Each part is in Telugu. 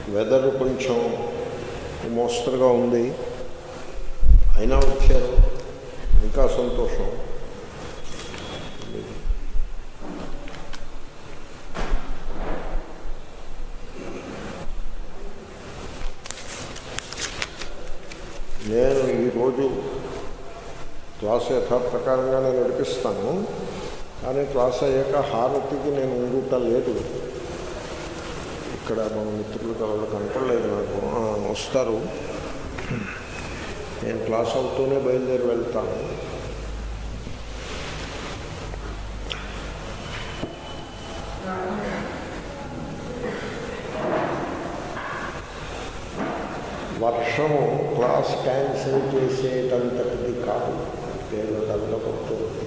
వెదర్ కొంచెం మోస్తరుగా ఉంది అయినా వచ్చారు ఇంకా సంతోషం నేను ఈరోజు క్లాస్ యథాప్రకారంగానే నడిపిస్తాను కానీ క్లాస్ అయ్యాక హారతికి నేను ఉండుట లేదు ఇక్కడ మన మిత్రులు వాళ్ళు కనపడలేదు నాకు ఆ, వస్తారు నేను క్లాస్ అవుతూనే బయలుదేరి వెళ్తాను వర్షము క్లాస్ క్యాన్సిల్ చేసేటంతటిది కాదు ఏదో కవిత కొడుతుంది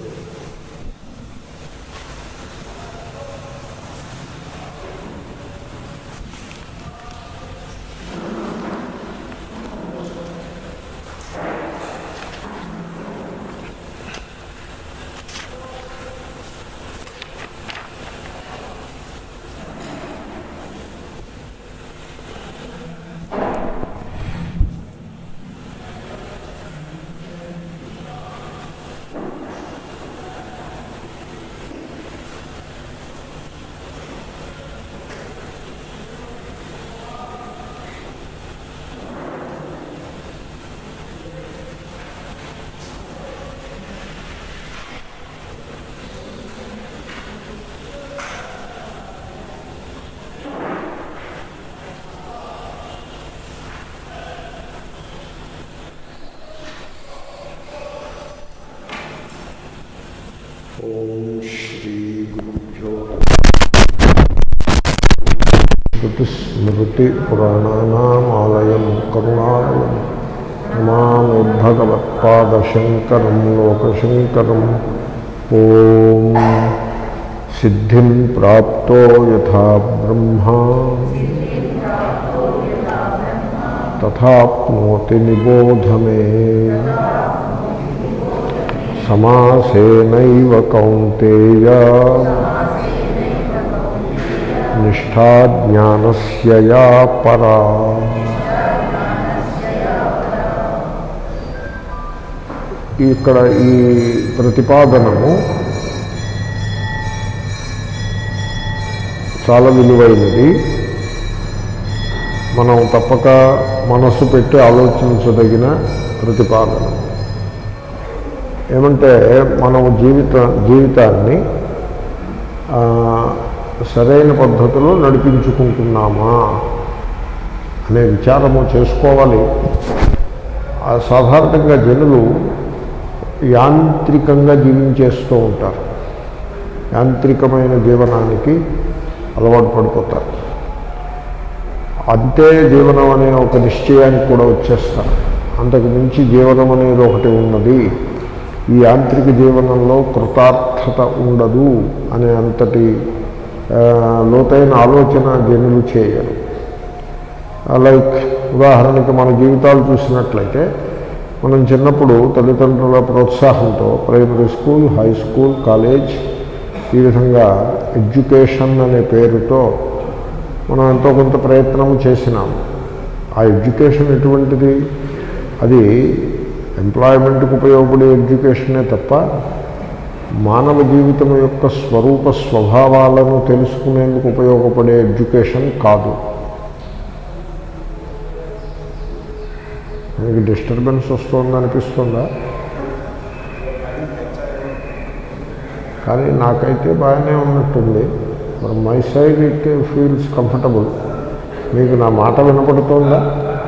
ఓం శ్రీ గురుభ్యో స్మృతి పురాణానామాలయం కరుణాలయం నమామి భగవత్పాదశంకరం లోకశంకరం ఓం సిద్ధిం ప్రాప్తో యథా బ్రహ్మా తథాప్నోతి నిబోధమే సమాసేనైవ కౌంతేయ నిష్ఠా జ్ఞానస్య యా పరా ఇక్కడ ఈ ప్రతిపాదనము చాలా విలువైనది మనం తప్పక మనస్సు పెట్టి ఆలోచించదగిన ప్రతిపాదన ఏమంటే మనం జీవిత జీవితాన్ని ఆ, సరైన పద్ధతిలో నడిపించుకుంటున్నామా అనే విచారము చేసుకోవాలి ఆ సాధారణంగా జనులు యాంత్రికంగా జీవించేస్తూ ఉంటారు యాంత్రికమైన జీవనానికి అలవాటు పడిపోతారు అంతే జీవనం అనే ఒక నిశ్చయానికి కూడా వచ్చేస్తారు అంతకు మించి జీవనం అనేది ఒకటి ఉన్నది ఈ యాంత్రిక జీవనంలో కృతార్థత ఉండదు అనే అంతటి ఆ, లోతైన ఆలోచన జనులు చేయరు లైక్ ఉదాహరణకి మన జీవితాలు చూసినట్లయితే మనం చిన్నప్పుడు తల్లిదండ్రుల ప్రోత్సాహంతో primary school high school college ఈ విధంగా ఎడ్యుకేషన్ అనే పేరుతో మనం ఎంతో కొంత ప్రయత్నం చేసినాము ఆ ఎడ్యుకేషన్ ఎటువంటిది అది ఎంప్లాయ్మెంట్కి ఉపయోగపడే ఎడ్యుకేషనే తప్ప మానవ జీవితం యొక్క స్వరూప స్వభావాలను తెలుసుకునేందుకు ఉపయోగపడే ఎడ్యుకేషన్ కాదు మీకు డిస్టర్బెన్స్ వస్తుంది అనిపిస్తుందా కానీ నాకైతే బాగానే ఉన్నట్టుంది మరి my side it feels comfortable మీకు నా మాట వినపడుతుందా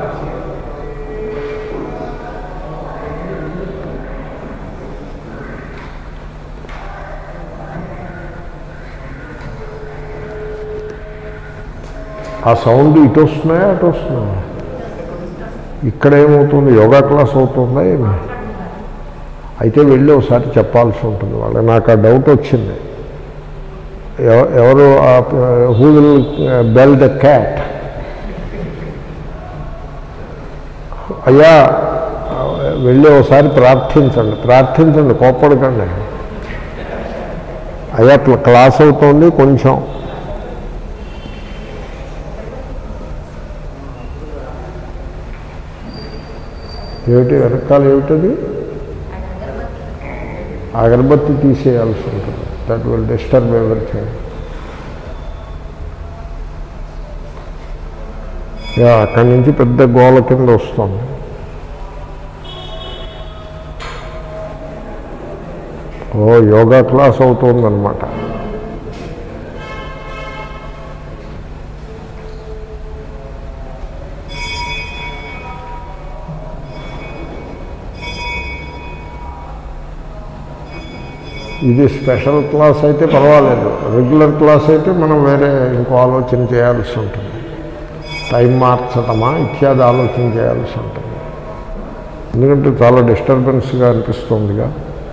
ఆ సౌండ్ ఇటు వస్తున్నాయా అటు వస్తున్నాయా ఇక్కడ ఏమవుతుంది యోగా క్లాస్ అవుతుందా ఏమి అయితే వెళ్ళి ఒకసారి చెప్పాల్సి ఉంటుంది వాళ్ళకి నాకు ఆ డౌట్ వచ్చింది ఎవ- ఎవరు who will bell the cat అయ్యా వెళ్ళి ఒకసారి ప్రార్థించండి ప్రార్థించండి కోప్పడకండి అయ్యా క్ల- క్లాస్ అవుతోంది కొంచెం ఏమిటి వెనకాల ఏమిటది అగరబత్తి తీసేయాల్సి ఉంటుంది that will disturb everything yeah అక్కడి నుంచి పెద్ద గోల కింద వస్తుంది ఓ యోగా క్లాస్ అవుతుందన్నమాట ఇది స్పెషల్ క్లాస్ అయితే పర్వాలేదు రెగ్యులర్ క్లాస్ అయితే మనం వేరే ఇంకో ఆలోచన చేయాల్సి ఉంటుంది టైం మార్చటమా ఇత్యాది ఆలోచన చేయాల్సి ఉంటుంది ఎందుకంటే చాలా డిస్టర్బెన్స్గా అనిపిస్తుందిగా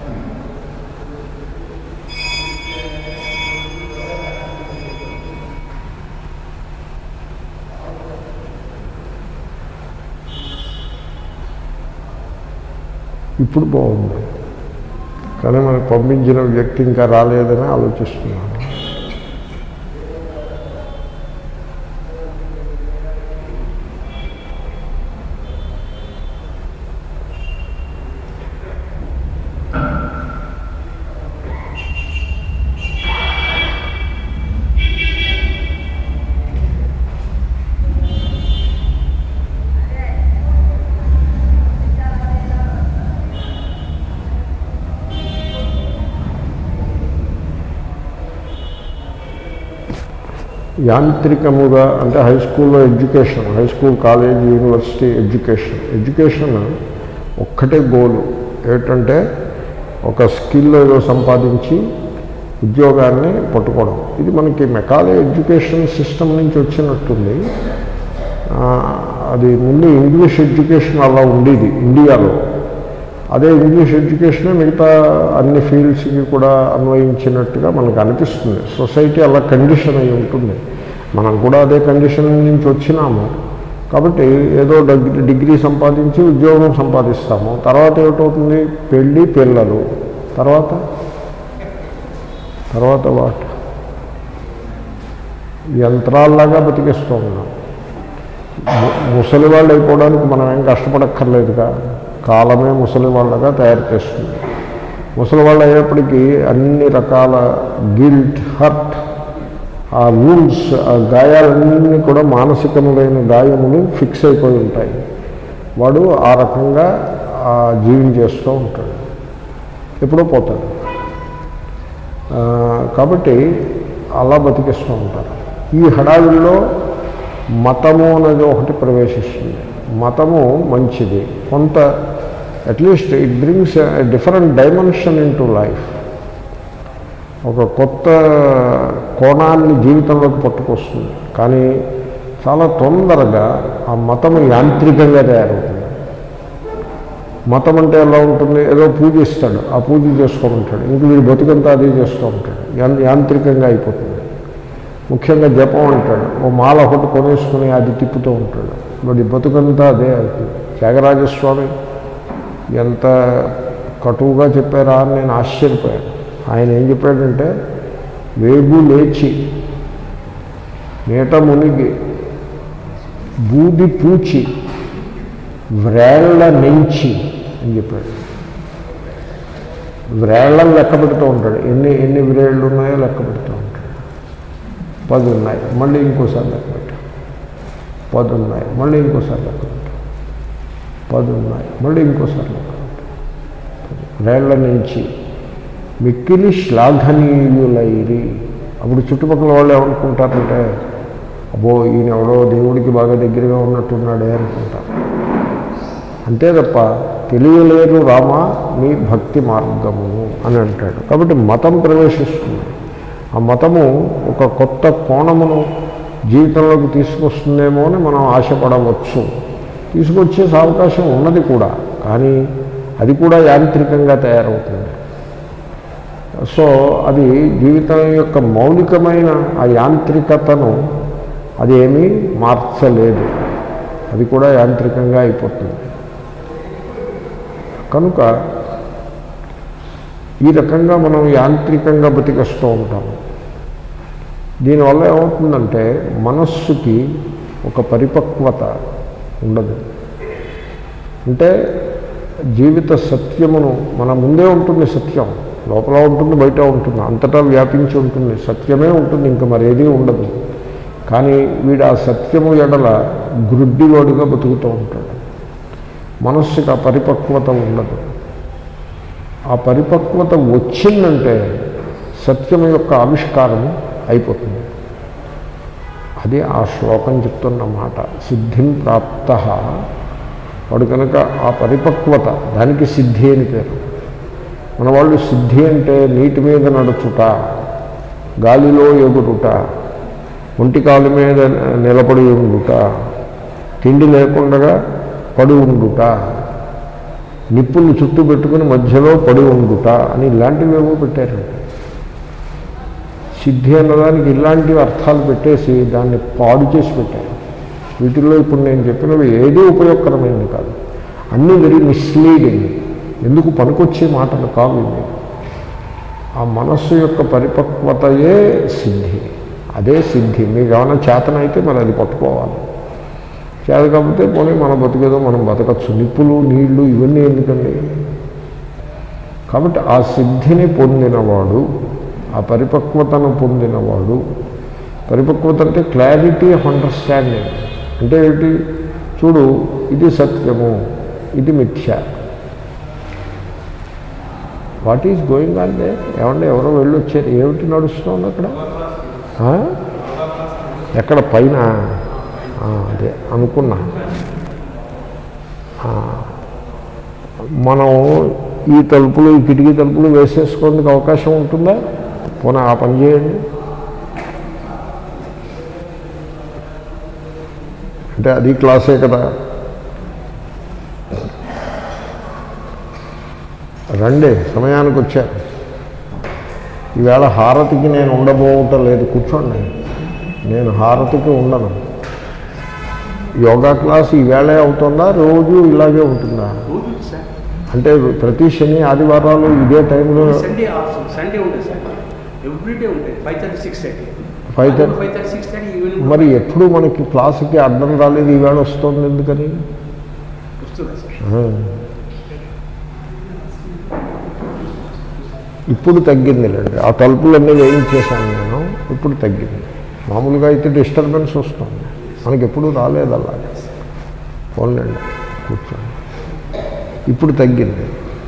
ఇప్పుడు బాగుంది కానీ మనకు పంపించిన వ్యక్తి ఇంకా రాలేదని ఆలోచిస్తున్నాను యాంత్రికముగా అంటే హై స్కూల్లో education high school college university education education ఒక్కటే గోలు ఏంటంటే ఒక స్కిల్ ఏదో సంపాదించి ఉద్యోగాన్ని పట్టుకోవడం ఇది మనకి మెకాలే ఎడ్యుకేషన్ సిస్టమ్ నుంచి వచ్చినట్టుంది ఆ, అది ముందు ఇంగ్లీష్ ఎడ్యుకేషన్ అలా ఉండేది ఇండియాలో అదే ఇంగ్లీష్ ఎడ్యుకేషనే మిగతా అన్ని ఫీల్డ్స్కి కూడా అన్వయించినట్టుగా మనకు అనిపిస్తుంది సొసైటీ అలా కండిషన్ అయి ఉంటుంది మనం కూడా అదే కండిషన్ నుంచి వచ్చినాము కాబట్టి ఏదో డిగ్రీ డిగ్రీ సంపాదించి ఉద్యోగం సంపాదిస్తాము తర్వాత ఏమిటవుతుంది పెళ్ళి పిల్లలు తర్వాత తర్వాత వాట్ యంత్రాల్లాగా బతికేస్తూ ఉన్నాం ము- ముసలి వాళ్ళు అయిపోవడానికి మనం ఏం కష్టపడక్కర్లేదుగా కాలమే ముసలి వాళ్ళగా తయారు చేస్తుంది ముసలి వాళ్ళు అయ్యేప్పటికీ అన్ని రకాల గిల్ట్ హర్ట్ ఆ వూన్స్ ఆ గాయాలన్నీ కూడా మానసికములైన గాయములు ఫిక్స్ అయిపోయి ఉంటాయి వాడు ఆ రకంగా ఆ జీవించేస్తూ ఉంటాడు ఎప్పుడో పోతాడు ఆ, కాబట్టి అలా బతికిస్తూ ఉంటారు ఈ హడావిడిలో మతము అనేది ఒకటి ప్రవేశిస్తుంది మతము మంచిది కొంత at least it brings different dimension into life ఒక కొత్త కోణాన్ని జీవితంలోకి పట్టుకొస్తుంది కానీ చాలా తొందరగా ఆ మతము యాంత్రికంగా తయారవుతుంది మతం అంటే ఎలా ఉంటుంది ఏదో పూజ ఇస్తాడు ఆ పూజ చేసుకొని ఉంటాడు ఇంక వీడు బతుకంతా అది చేస్తూ ఉంటాడు యాం- యాంత్రికంగా అయిపోతుంది ముఖ్యంగా జపం అంటాడు ఓ మాల ఒకటి కొనేసుకుని అది తిప్పుతూ ఉంటాడు వాడి బతుకంతా అదే అవుతుంది త్యాగరాజస్వామి ఎంత కటువుగా చెప్పారా అని నేను ఆశ్చర్యపోయాను ఆయన ఏం చెప్పాడంటే వేగు లేచి నీట మునిగి బూది పూచి వ్రేళ్ల నెంచి అని చెప్పాడు వ్రేళ్లను లెక్క పెడుతూ ఉంటాడు ఎన్ని ఎన్ని వ్రేళ్ళు ఉన్నాయో లెక్క పెడుతూ ఉంటాడు పది ఉన్నాయి మళ్ళీ ఇంకోసారి లెక్క పెట్టాడు పది ఉన్నాయి మళ్ళీ ఇంకోసారి లెక్క పెట్టాడు పది ఉన్నాయి మళ్ళీ ఇంకోసారి లెక్క పెట్టాడు వ్రేళ్ల నుంచి మిక్కిలి శ్లాఘనీయులైరి అప్పుడు చుట్టుపక్కల వాళ్ళు ఏమనుకుంటారంటే అబ్బో ఈయన ఎవడో దేవుడికి బాగా దగ్గరగా ఉన్నట్టున్నాడే అనుకుంటారు అంతే తప్ప తెలియలేరు రామ మీ భక్తి మార్గమును అని అంటాడు కాబట్టి మతం ప్రవేశిస్తుంది ఆ మతము ఒక కొత్త కోణమును జీవితంలోకి తీసుకొస్తుందేమో అని మనం ఆశపడవచ్చు తీసుకొచ్చే అవకాశం ఉన్నది కూడా కానీ అది కూడా యాంత్రికంగా తయారవుతుంది సో అది జీవితం యొక్క మౌలికమైన ఆ యాంత్రికతను అది ఏమీ మార్చలేదు అది కూడా యాంత్రికంగా అయిపోతుంది కనుక ఈ రకంగా మనం యాంత్రికంగా బతికేస్తూ ఉంటాము దీనివల్ల ఏమవుతుందంటే మనస్సుకి ఒక పరిపక్వత ఉండదు అంటే జీవిత సత్యమును మన ముందే ఉంటుంది సత్యం లోపల ఉంటుంది బయట ఉంటుంది అంతటా వ్యాపించి ఉంటుంది సత్యమే ఉంటుంది ఇంకా మరేదీ ఉండదు కానీ వీడు ఆ సత్యము ఎడల గ్రుడ్డిలోడుగా బతుకుతూ ఉంటాడు మనస్సుకి ఆ పరిపక్వత ఉండదు ఆ పరిపక్వత వచ్చిందంటే సత్యం యొక్క ఆవిష్కారము అయిపోతుంది అది ఆ శ్లోకం చెప్తున్న మాట సిద్ధిం ప్రాప్త వాడు కనుక ఆ పరిపక్వత దానికి సిద్ధి అని పేరు మన వాళ్ళు సిద్ధి అంటే నీటి మీద నడుచుట గాలిలో ఎగురుట ఒంటి కాలు మీద నిలబడి ఉండుట తిండి లేకుండా పడి ఉండుట నిప్పులు చుట్టూ పెట్టుకుని మధ్యలో పడి ఉండుట అని ఇలాంటివేవో పెట్టారు సిద్ధి అన్నదానికి ఇలాంటివి అర్థాలు పెట్టేసి దాన్ని పాడు చేసి పెట్టారు వీటిల్లో ఇప్పుడు నేను చెప్పినవి ఏదీ ఉపయోగకరమైనది కాదు అన్నీ వెరీ మిస్లీడింగ్ ఎందుకు పనికొచ్చే మాటలు కావు ఇవి ఆ మనస్సు యొక్క పరిపక్వతయే సిద్ధి అదే సిద్ధి మీకు ఏమైనా చేతనైతే మరి అది పట్టుకోవాలి చేత కాకపోతే పోనీ మన బతికేదో మనం బతకచ్చు నిప్పులు నీళ్లు ఇవన్నీ ఎందుకండి కాబట్టి ఆ సిద్ధిని పొందినవాడు ఆ పరిపక్వతను పొందినవాడు పరిపక్వత అంటే క్లారిటీ ఆఫ్ అండర్స్టాండింగ్ అంటే ఏంటి చూడు ఇది సత్యము ఇది మిథ్య what is going on they ఏమంటే ఎవరో వెళ్ళి వచ్చారు ఏమిటి నడుస్తుంది అక్కడ ఆ? ఎక్కడ పైన ఆ, అదే అనుకున్నా ఆ, మనం ఈ తలుపులు ఈ కిటికీ తలుపులు వేసేసుకోవడానికి అవకాశం ఉంటుందా పోనీ ఆ పని చేయండి అంటే అది క్లాసే కదా రండి సమయానికి వచ్చారు ఈవేళ హారతికి నేను ఉండబోవటం లేదు కూర్చోండి నేను హారతికి ఉండను యోగా క్లాస్ ఈవేళే అవుతుందా రోజు ఇలాగే ఉంటుందా రోజు సార్ అంటే ప్రతి శని ఆదివారాలు ఇదే టైంలో సండే ఆల్సో సండే ఉంటుంది సార్ ఎవ్రీ డే ఉంటుంది five thirty six thirty Five thirty- five thirty six thirty evening మరి ఎప్పుడు మనకి క్లాసుకి అర్థం రాలేదు ఈవేళ వస్తుంది ఎందుకని వస్తుందా సార్ ఆ. ఇప్పుడు తగ్గిందిలేండి ఆ తలుపులన్నీ వేయించేశాను నేను ఇప్పుడు తగ్గింది మామూలుగా అయితే డిస్టర్బెన్స్ వస్తుంది మనకి ఎప్పుడు రాలేదు అలాగే పోన్లేండి కూర్చోండి ఇప్పుడు తగ్గింది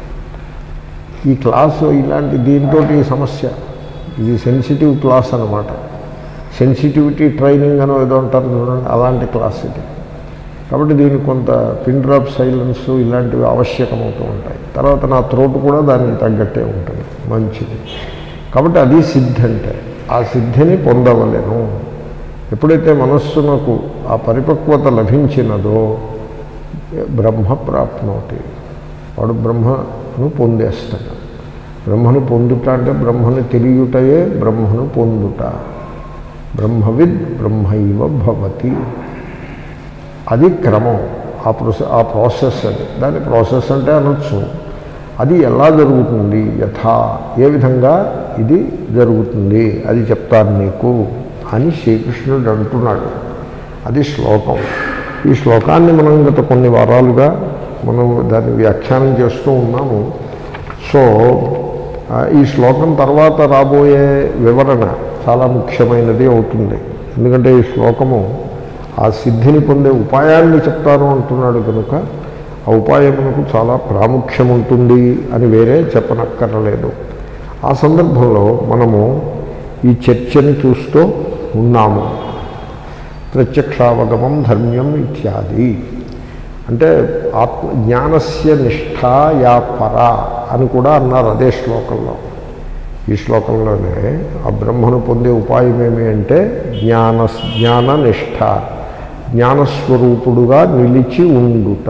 ఈ క్లాసు ఇలాంటి దీంతో ఈ సమస్య ఇది సెన్సిటివ్ క్లాస్ అనమాట సెన్సిటివిటీ ట్రైనింగ్ అని ఏదో అంటారు చూడండి అలాంటి క్లాస్ ఇది కాబట్టి దీనికి కొంత పిన్ డ్రాప్ సైలెన్స్ ఇలాంటివి ఆవశ్యకమవుతూ ఉంటాయి తర్వాత నా త్రోట్ కూడా దానికి తగ్గట్టే ఉంటుంది మంచిది కాబట్టి అది సిద్ధి అంటే ఆ సిద్ధిని పొందవలేను ఎప్పుడైతే మనస్సునకు ఆ పరిపక్వత లభించినదో బ్రహ్మ ప్రాప్నోతి వాడు బ్రహ్మను పొందేస్తాడు బ్రహ్మను పొందుట అంటే బ్రహ్మను తెలియుటయే బ్రహ్మను పొందుట బ్రహ్మవిద్ బ్రహ్మైవ భవతి అది క్రమం ఆ ప్రొసెస్ ఆ ప్రాసెస్ అది దాని ప్రాసెస్ అంటే అనొచ్చు అది ఎలా జరుగుతుంది యథా ఏ విధంగా ఇది జరుగుతుంది అది చెప్తాను నీకు అని శ్రీకృష్ణుడు అంటున్నాడు అది శ్లోకం ఈ శ్లోకాన్ని మనం గత కొన్ని వారాలుగా మనం దాన్ని వ్యాఖ్యానం చేస్తూ ఉన్నాము సో ఆ, ఈ శ్లోకం తర్వాత రాబోయే వివరణ చాలా ముఖ్యమైనది అవుతుంది ఎందుకంటే ఈ శ్లోకము ఆ సిద్ధిని పొందే ఉపాయాన్ని చెప్తాను అంటున్నాడు కనుక ఆ ఉపాయమునకు చాలా ప్రాముఖ్యం ఉంటుంది అని వేరే చెప్పనక్కర్లేదు ఆ సందర్భంలో మనము ఈ చర్చని చూస్తూ ఉన్నాము ప్రత్యక్షావగమం ధర్మ్యం ఇత్యాది అంటే ఆత్మ జ్ఞానస్య నిష్ఠ యా పర అని కూడా అన్నారు అదే శ్లోకంలో ఈ శ్లోకంలోనే ఆ బ్రహ్మను పొందే ఉపాయం ఏమి అంటే జ్ఞాన జ్ఞాన నిష్ఠ జ్ఞానస్వరూపుడుగా నిలిచి ఉండుట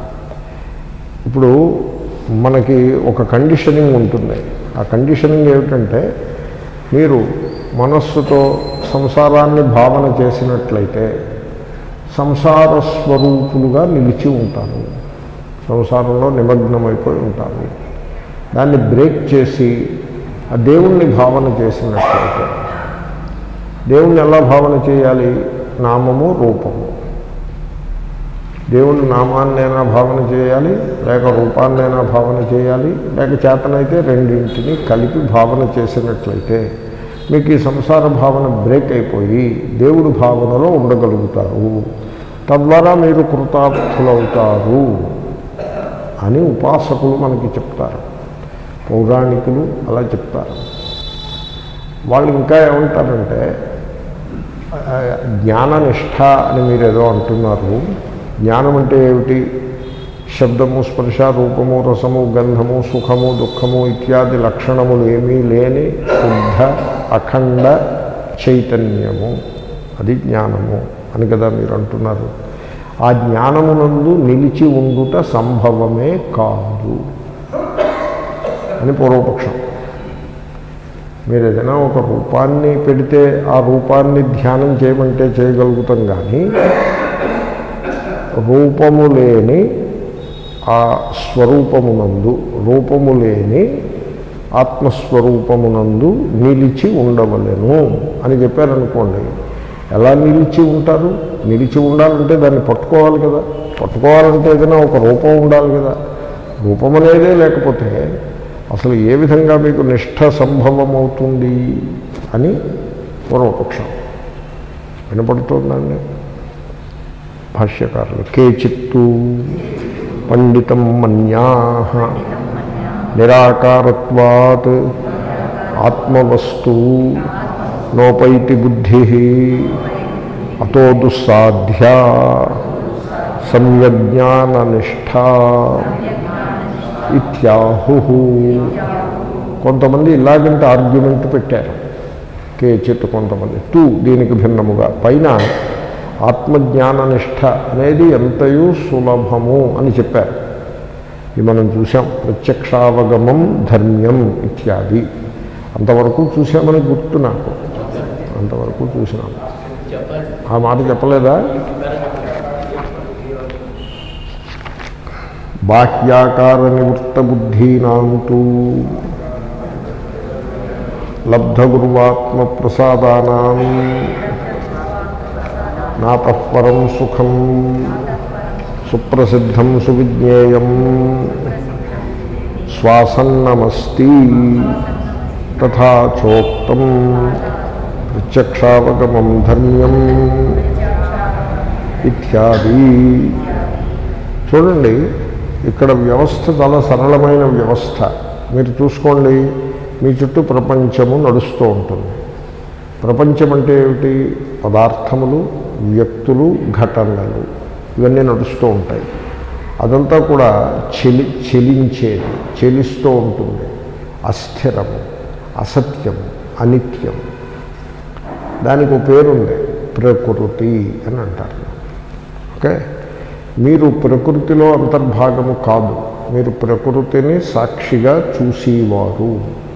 ఇప్పుడు మనకి ఒక కండిషనింగ్ ఉంటుంది ఆ కండిషనింగ్ ఏమిటంటే మీరు మనస్సుతో సంసారాన్ని భావన చేసినట్లయితే సంసార స్వరూపులుగా నిలిచి ఉంటారు సంసారంలో నిమగ్నమైపోయి ఉంటారు దాన్ని బ్రేక్ చేసి ఆ దేవుణ్ణి భావన చేసినట్లయితే దేవుణ్ణి ఎలా భావన చేయాలి నామము రూపము దేవుని నామాన్నైనా భావన చేయాలి లేక రూపాన్నైనా భావన చేయాలి లేక చేతనైతే రెండింటిని కలిపి భావన చేసినట్లయితే మీకు ఈ సంసార భావన బ్రేక్ అయిపోయి దేవుడి భావనలో ఉండగలుగుతారు తద్వారా మీరు కృతార్థులవుతారు అని ఉపాసకులు మనకి చెప్తారు పౌరాణికులు అలా చెప్తారు వాళ్ళు ఇంకా ఏమంటారంటే ఆ, జ్ఞాననిష్ట అని మీరు ఏదో అంటున్నారు జ్ఞానం అంటే ఏమిటి శబ్దము స్పర్శ రూపము రసము గంధము సుఖము దుఃఖము ఇత్యాది లక్షణములు ఏమీ లేని శుద్ధ అఖండ చైతన్యము అది జ్ఞానము అని కదా మీరు అంటున్నారు ఆ జ్ఞానమునందు నిలిచి ఉండుట సంభవమే కాదు అని పూర్వపక్షం మీరు ఏదైనా ఒక రూపాన్ని పెడితే ఆ రూపాన్ని ధ్యానం చేయమంటే చేయగలుగుతాం కానీ రూపము లేని ఆ స్వరూపమునందు రూపము లేని ఆత్మస్వరూపమునందు నిలిచి ఉండవలెను అని చెప్పారనుకోండి ఎలా నిలిచి ఉంటారు నిలిచి ఉండాలంటే దాన్ని పట్టుకోవాలి కదా పట్టుకోవాలంటే ఏదైనా ఒక రూపం ఉండాలి కదా రూపం అనేదే లేకపోతే అసలు ఏ విధంగా మీకు నిష్ఠ సంభవం అవుతుంది అని పూర్వపక్షం వినపడుతోందండి భాష్యకారులు కేచిత్తు పండితం మన్యా నిరాకారత్వాత్ ఆత్మవస్తు నోపైతి బుద్ధి అతో దుస్సాధ్యా సమ్యజ్ఞాననిష్ట ఇత్యాహు కొంతమంది ఇలాగంటే ఆర్గ్యుమెంట్ పెట్టారు కేచిత్ కొంతమంది టూ దీనికి భిన్నముగా పైన ఆత్మజ్ఞాననిష్ట అనేది ఎంతయూ సులభము అని చెప్పారు ఇది మనం చూసాం ప్రత్యక్షావగమం ధర్మ్యం ఇత్యాది అంతవరకు చూసామని గుర్తు నాకు అంతవరకు చూసినాము ఆ మాట చెప్పలేదా బాహ్యాకార నివృత్త బుద్ధీనాంతూ లబ్ధగురువాత్మ ప్రసాదానాం నాతఃపరం సుఖం సుప్రసిద్ధం సువిజ్ఞేయం శ్వాసన్నమస్తి తథా చోక్తం ప్రత్యక్షావగమం ధర్మ్యం ఇత్యాది చూడండి ఇక్కడ వ్యవస్థ చాలా సరళమైన వ్యవస్థ మీరు చూసుకోండి మీ చుట్టూ ప్రపంచము నడుస్తూ ఉంటుంది ప్రపంచం అంటే ఏమిటి పదార్థములు వ్యక్తులు ఘటనలు ఇవన్నీ నడుస్తూ ఉంటాయి అదంతా కూడా చెలి చెలించేది చెలిస్తూ ఉంటుంది అస్థిరము అసత్యము అనిత్యము దానికి ఒక పేరుంది ప్రకృతి అని అంటారు ఓకే మీరు ప్రకృతిలో అంతర్భాగము కాదు మీరు ప్రకృతిని సాక్షిగా చూసేవారు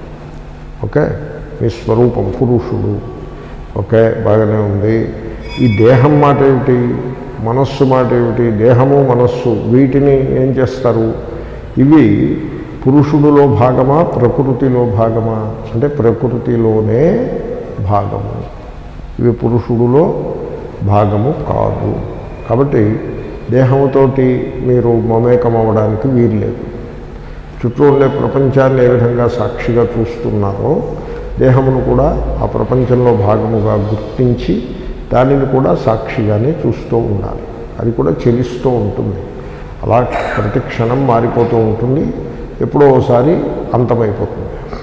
ఓకే మీ స్వరూపం పురుషుడు ఓకే బాగానే ఉంది ఈ దేహం మాట ఏమిటి మనస్సు మాట ఏమిటి దేహము మనస్సు వీటిని ఏం చేస్తారు ఇవి పురుషుడిలో భాగమా ప్రకృతిలో భాగమా అంటే ప్రకృతిలోనే భాగము ఇవి పురుషుడిలో భాగము కాదు కాబట్టి దేహముతోటి మీరు మమేకం అవ్వడానికి వీల్లేదు చుట్టూ ఉండే ప్రపంచాన్ని ఏ విధంగా సాక్షిగా చూస్తున్నారో దేహమును కూడా ఆ ప్రపంచంలో భాగముగా గుర్తించి దానిని కూడా సాక్షిగానే చూస్తూ ఉండాలి అది కూడా చెలిస్తూ ఉంటుంది అలా ప్రతి క్షణం మారిపోతూ ఉంటుంది ఎప్పుడో ఒకసారి అంతమైపోతుంది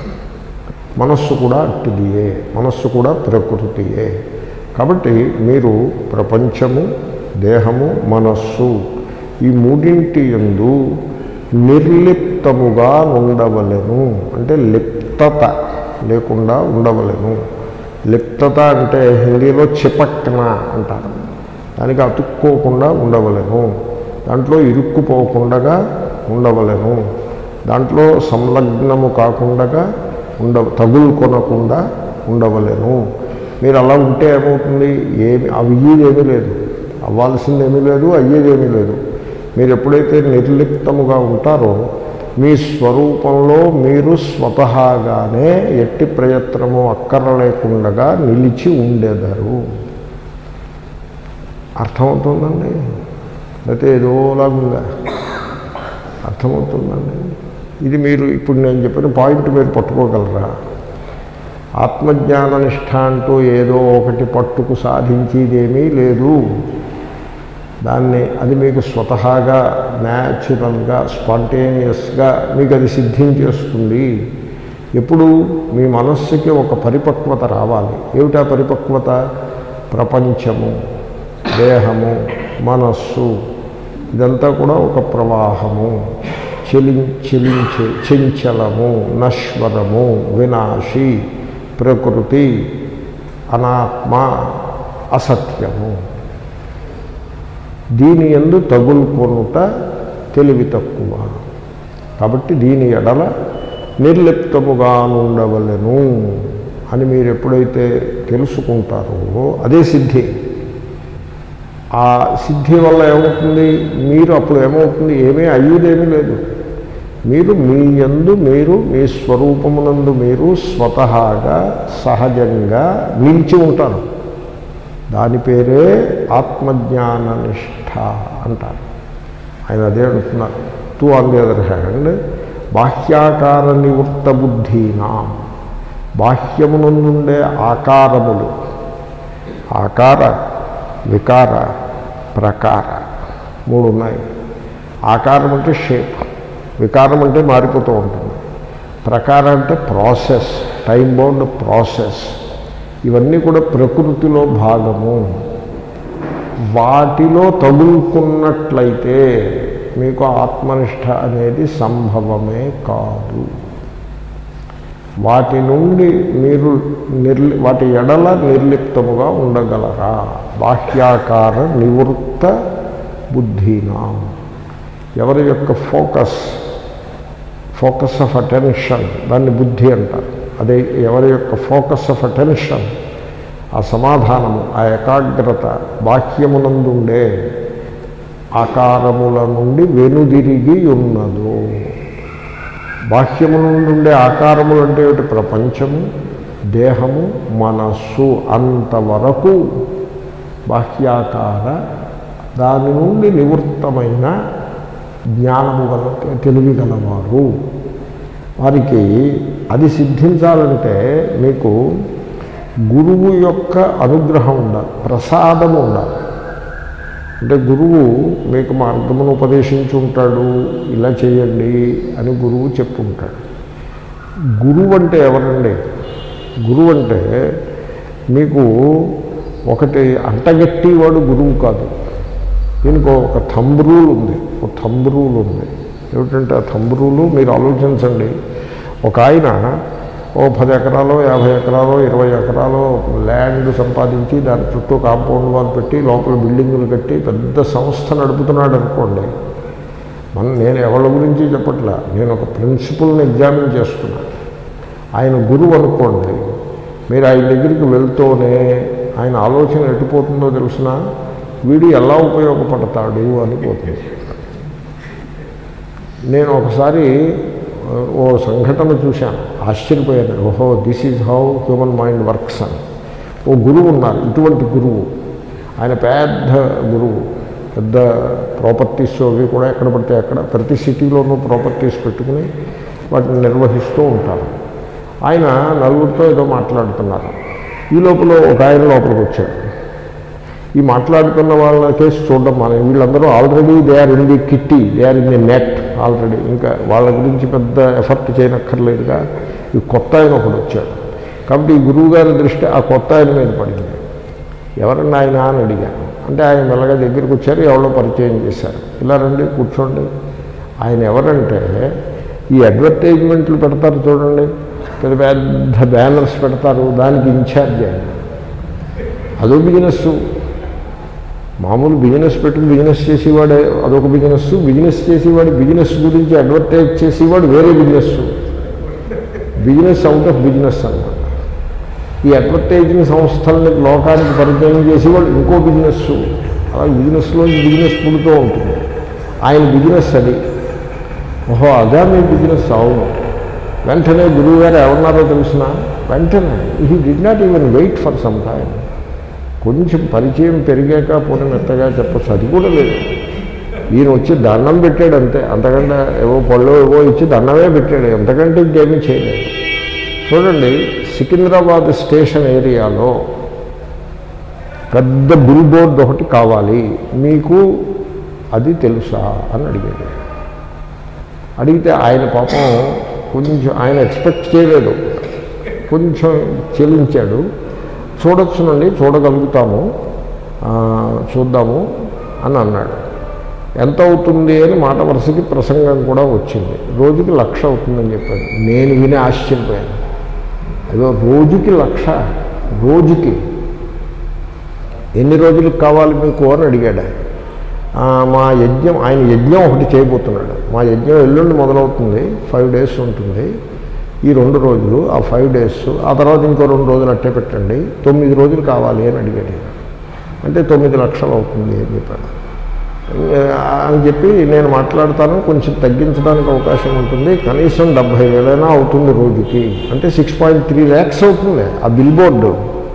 మనస్సు కూడా అట్టిదియే మనస్సు కూడా ప్రకృతియే కాబట్టి మీరు ప్రపంచము దేహము మనస్సు ఈ మూడింటి ఎందు నిర్లిప్తముగా ఉండవలెను అంటే లిప్తత లేకుండా ఉండవలెను లిప్తత అంటే హిందీలో చిపక్కన అంటారు దానికి అతుక్కోకుండా ఉండవలెను దాంట్లో ఇరుక్కుపోకుండా ఉండవలెను దాంట్లో సంలగ్నము కాకుండా ఉండ తగులుకొనకుండా ఉండవలెను మీరు అలా ఉంటే ఏమవుతుంది ఏమి అయ్యేదేమీ లేదు అవ్వాల్సిందేమీ లేదు అయ్యేదేమీ లేదు మీరు ఎప్పుడైతే నిర్లిప్తముగా ఉంటారో మీ స్వరూపంలో మీరు స్వతహాగానే ఎట్టి ప్రయత్నము అక్కర లేకుండా నిలిచి ఉండేదారు అర్థమవుతుందండి లేకపోతే ఏదోలాగుందా అర్థమవుతుందండి ఇది మీరు ఇప్పుడు నేను చెప్పిన పాయింట్ మీరు పట్టుకోగలరా ఆత్మజ్ఞాన నిష్ఠ అంటూ ఏదో ఒకటి పట్టుకు సాధించేదేమీ లేదు దాన్ని అది మీకు స్వతహాగా న్యాచురల్గా స్పాంటేనియస్గా మీకు అది సిద్ధించేస్తుంది ఎప్పుడు మీ మనస్సుకి ఒక పరిపక్వత రావాలి ఏమిటా పరిపక్వత ప్రపంచము దేహము మనస్సు ఇదంతా కూడా ఒక ప్రవాహము చెలి చెలించే చంచలము నశ్వరము వినాశి ప్రకృతి అనాత్మ అసత్యము దీని ఎందు తగులుకొనుట తెలివి తక్కువ కాబట్టి దీని ఎడల నిర్లిప్తముగా ఉండవలెను అని మీరు ఎప్పుడైతే తెలుసుకుంటారో అదే సిద్ధి ఆ సిద్ధి వల్ల ఏమవుతుంది మీరు అప్పుడు ఏమవుతుంది ఏమీ అయ్యేదేమీ లేదు మీరు మీ యందు మీరు మీ స్వరూపమునందు మీరు స్వతహాగా సహజంగా నిలిచి ఉంటారు దాని పేరే ఆత్మజ్ఞాన నిష్ఠ అంటారు ఆయన అదే అంటున్నారు too on the other hand బాహ్యాకార నివృత్త బుద్ధీనా బాహ్యమునందుండే ఆకారములు ఆకార వికార ప్రకార మూడు ఉన్నాయి ఆకారం అంటే షేప్ వికారం అంటే మారిపోతూ ఉంటుంది ప్రకారం అంటే ప్రాసెస్ టైం బౌండ్ ప్రాసెస్ ఇవన్నీ కూడా ప్రకృతిలో భాగము వాటిలో తగులుకున్నట్లయితే మీకు ఆత్మనిష్ట అనేది సంభవమే కాదు వాటి నుండి మీరు నిర్లి వాటి ఎడల నిర్లిప్తముగా ఉండగలరా బాహ్యాకార నివృత్త బుద్ధినా ఎవరి యొక్క ఫోకస్ ఫోకస్ ఆఫ్ అటెన్షన్ దాన్ని బుద్ధి అంటారు అదే ఎవరి యొక్క ఫోకస్ ఆఫ్ అటెన్షన్ ఆ సమాధానము ఆ ఏకాగ్రత బాహ్యమునందుండే ఆకారముల నుండి వెనుదిరిగి ఉన్నదు బాహ్యము నుండి ఉండే ఆకారములు అంటే ఏమిటి ప్రపంచము దేహము మనస్సు అంతవరకు బాహ్యాకార దాని నుండి నివృత్తమైన జ్ఞానము గల తెలివి గలవారు వారికి అది సిద్ధించాలంటే మీకు గురువు యొక్క అనుగ్రహం ఉండాలి ప్రసాదము ఉండాలి అంటే గురువు మీకు మార్గమును ఉపదేశించి ఉంటాడు ఇలా చేయండి అని గురువు చెప్పుంటాడు గురువు అంటే ఎవరండి గురువు అంటే మీకు ఒకటి అంటగట్టేవాడు గురువు కాదు దీనికి ఒక థంబ్ రూల్ ఉంది ఒక థంబ్ రూల్ ఉంది ఏమిటంటే ఆ థంబ్ రూలు మీరు ఆలోచించండి ఒక ఆయన ఓ పది ఎకరాలు యాభై ఎకరాలు ఇరవై ఎకరాలు ల్యాండ్ సంపాదించి దాని చుట్టూ కాంపౌండ్ వాల్ పెట్టి లోపల బిల్డింగులు కట్టి పెద్ద సంస్థ నడుపుతున్నాడు అనుకోండి మన నేను ఎవరి గురించి చెప్పట్లా నేను ఒక ప్రిన్సిపల్ని ఎగ్జామిన్ చేస్తున్నా ఆయన గురువు అనుకోండి మీరు ఆయన దగ్గరికి వెళ్తూనే ఆయన ఆలోచన ఎటుపోతుందో తెలిసిన వీడు ఎలా ఉపయోగపడతాడు అనిపోతుంది నేను ఒకసారి ఓ సంఘటన చూశాను ఆశ్చర్యపోయాను ఓహో this is how human mind works అని ఓ గురువు ఉన్నారు ఇటువంటి గురువు ఆయన పెద్ద గురువు పెద్ద ప్రాపర్టీస్ అవి కూడా ఎక్కడ పడితే అక్కడ ప్రతి సిటీలోనూ ప్రాపర్టీస్ పెట్టుకుని వాటిని నిర్వహిస్తూ ఉంటారు ఆయన నలుగురితో ఏదో మాట్లాడుతున్నారు ఈ లోపల ఒక ఆయన లోపలికి వచ్చాడు ఈ మాట్లాడుతున్న వాళ్ళ కేసు చూడడం మనం వీళ్ళందరూ already they are in the kitty they are in the net already ఇంకా వాళ్ళ గురించి పెద్ద ఎఫర్ట్ చేయనక్కర్లేదుగా ఈ కొత్త ఆయన ఒకడు వచ్చాడు కాబట్టి ఈ గురువు గారి దృష్టి ఆ కొత్త ఆయన మీద పడింది ఎవరన్నా ఆయన అని అడిగాను అంటే ఆయన మెల్లగా దగ్గరికి వచ్చారు ఎవరో పరిచయం చేశారు ఇలా రండి కూర్చోండి ఆయన ఎవరంటే ఈ అడ్వర్టైజ్మెంట్లు పెడతారు చూడండి పెద్ద పెద్ద బ్యానర్స్ పెడతారు దానికి ఇన్ఛార్జ్ ఆయన అదో బిజినెస్ మామూలు బిజినెస్ పెట్టుకుని బిజినెస్ చేసేవాడే అదొక బిజినెస్ బిజినెస్ చేసేవాడు బిజినెస్ గురించి అడ్వర్టైజ్ చేసేవాడు వేరే business business out of business అన్నమాట ఈ అడ్వర్టైజింగ్ సంస్థల్ని లోకానికి పరిచయం చేసేవాడు ఇంకో బిజినెస్ అలా బిజినెస్లో బిజినెస్ పుడుతూ ఉంటుంది ఆయన బిజినెస్ అది ఓహో అదా మీ బిజినెస్ అవును వెంటనే గురువు గారు ఎవరున్నారో తెలిసిన వెంటనే he did not even wait for some time కొంచెం పరిచయం పెరిగాక పోనీ మెత్తగా చెప్పచ్చు అది కూడా లేదు ఈయన వచ్చి దండం పెట్టాడు అంతే అంతకంటే ఏవో పళ్ళు ఏవో ఇచ్చి దండమే పెట్టాడు ఎంతకంటే ఇంకేమీ చేయలేదు చూడండి సికింద్రాబాద్ స్టేషన్ ఏరియాలో పెద్ద బిల్ బోర్డ్ ఒకటి కావాలి మీకు అది తెలుసా అని అడిగాడు అడిగితే ఆయన పాపం కొంచెం ఆయన ఎక్స్పెక్ట్ చేయలేదు కొంచెం చెల్లించాడు చూడొచ్చునండి చూడగలుగుతాము ఆ, చూద్దాము అని అన్నాడు ఎంత అవుతుంది అని మాట వరుసకి ప్రసంగం కూడా వచ్చింది రోజుకి లక్ష అవుతుందని చెప్పాడు నేను విని ఆశ్చర్యపోయాను అదో రోజుకి లక్ష రోజుకి ఎన్ని రోజులకు కావాలి మీకు అని అడిగాడు ఆయన ఆ, మా యజ్ఞం ఆయన యజ్ఞం ఒకటి చేయబోతున్నాడు మా యజ్ఞం ఎల్లుండి మొదలవుతుంది ఫైవ్ డేస్ ఉంటుంది ఈ రెండు రోజులు ఆ ఫైవ్ డేస్ ఆ తర్వాత ఇంకో రెండు రోజులు అట్టే పెట్టండి తొమ్మిది రోజులు కావాలి అని అడిగాడు ఈయన. అంటే తొమ్మిది లక్షలు అవుతుంది అని చెప్పాడు ఆ, అని చెప్పి నేను మాట్లాడతాను కొంచెం తగ్గించడానికి అవకాశం ఉంటుంది కనీసం డెబ్భై వేలైనా అవుతుంది రోజుకి అంటే సిక్స్ పాయింట్ త్రీ ల్యాక్స్ అవుతుంది ఆ బిల్ బోర్డు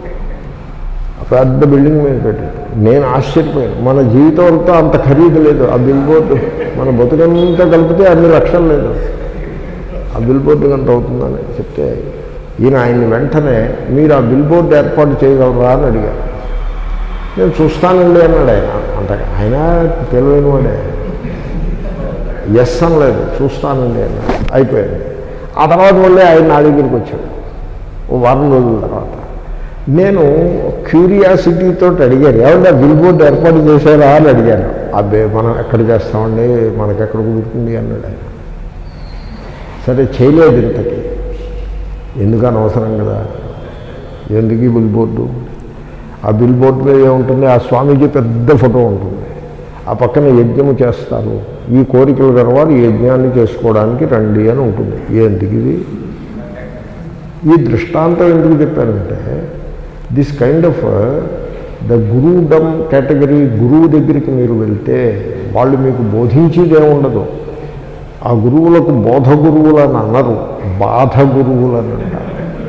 పెద్ద బిల్డింగ్ మీద పెట్టాడు నేను ఆశ్చర్యపోయాను మన జీవితం అంతా అంత ఖరీదు లేదు ఆ బిల్ బోర్డు మన బతుకంతా కలిపితే అన్ని లక్షలు లేదు ఆ బిల్ బోర్డు అంత అవుతుందని చెప్తే ఈయన ఆయన్ని వెంటనే మీరు ఆ బిల్ బోర్డు ఏర్పాటు చేయగలరా అని అడిగారు నేను చూస్తానండి అన్నాడు ఆయన అంత ఆయన తెలివైన వాడే ఎస్ అనలేదు చూస్తానండి అన్నాడు అయిపోయింది ఆ తర్వాత మళ్ళీ ఆయన నా దగ్గరికి వచ్చాడు ఓ వారం రోజుల తర్వాత నేను క్యూరియాసిటీతో అడిగాను ఏమన్నా బిల్ బోర్డు ఏర్పాటు చేశారా అని అడిగాను అబ్బే మనం ఎక్కడ చేస్తామండి మనకి ఎక్కడ కుదురుతుంది అన్నాడు ఆయన సరే చేయలేదు ఇంతకి ఎందుకు అనవసరం కదా ఎందుకు ఈ బిల్ బోర్డు ఆ బిల్ బోర్డు మీద ఏముంటుంది ఆ స్వామీజీ పెద్ద ఫోటో ఉంటుంది ఆ పక్కన యజ్ఞము చేస్తారు ఈ కోరికలు గలవారు ఈ యజ్ఞాన్ని చేసుకోవడానికి రండి అని ఉంటుంది ఎందుకు ఇది ఈ దృష్టాంతం ఎందుకు చెప్పారంటే this kind of the gurudom category గురువు దగ్గరికి మీరు వెళ్తే వాళ్ళు మీకు బోధించేది ఏముండదు ఆ గురువులకు బోధ గురువులని అనరు బాధ గురువులని అంటారు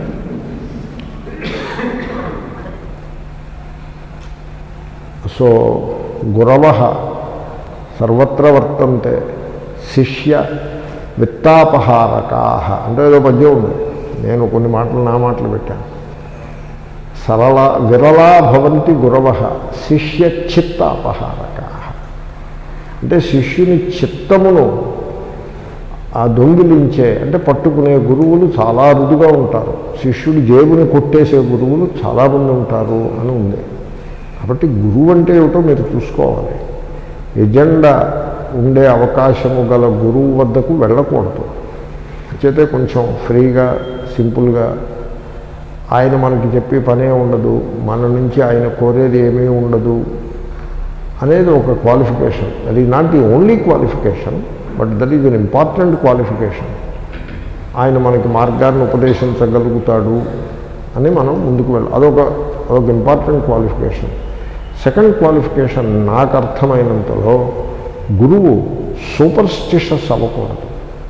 సో గురవ సర్వత్ర వర్తంతే శిష్య విత్తాపహారకా అంటే ఏదో పద్యం ఉంది నేను కొన్ని మాటలు నా మాటలు పెట్టాను సరళ విరళా భవంతి గురవ శిష్య చిత్తాపహారకా అంటే శిష్యుని చిత్తమును ఆ దొంగిలించే అంటే పట్టుకునే గురువులు చాలా అరుదుగా ఉంటారు శిష్యుడి జేబుని కొట్టేసే గురువులు చాలామంది ఉంటారు అని ఉంది కాబట్టి గురువు అంటే ఏమిటో మీరు చూసుకోవాలి ఎజెండా ఉండే అవకాశము గల గురువు వద్దకు వెళ్ళకూడదు చేతే కొంచెం ఫ్రీగా సింపుల్గా ఆయన మనకి చెప్పే పనే ఉండదు మన నుంచి ఆయన కోరేది ఏమీ ఉండదు అనేది ఒక qualification that is not the only qualification but that is an important qualification ఆయన మనకి మార్గాన్ని ఉపదేశించగలుగుతాడు అని మనం ముందుకు వెళ్ళాలి అదొక అదొక ఇంపార్టెంట్ క్వాలిఫికేషన్ సెకండ్ క్వాలిఫికేషన్ నాకు అర్థమైనంతలో గురువు సూపర్స్టిషస్ అవ్వకూడదు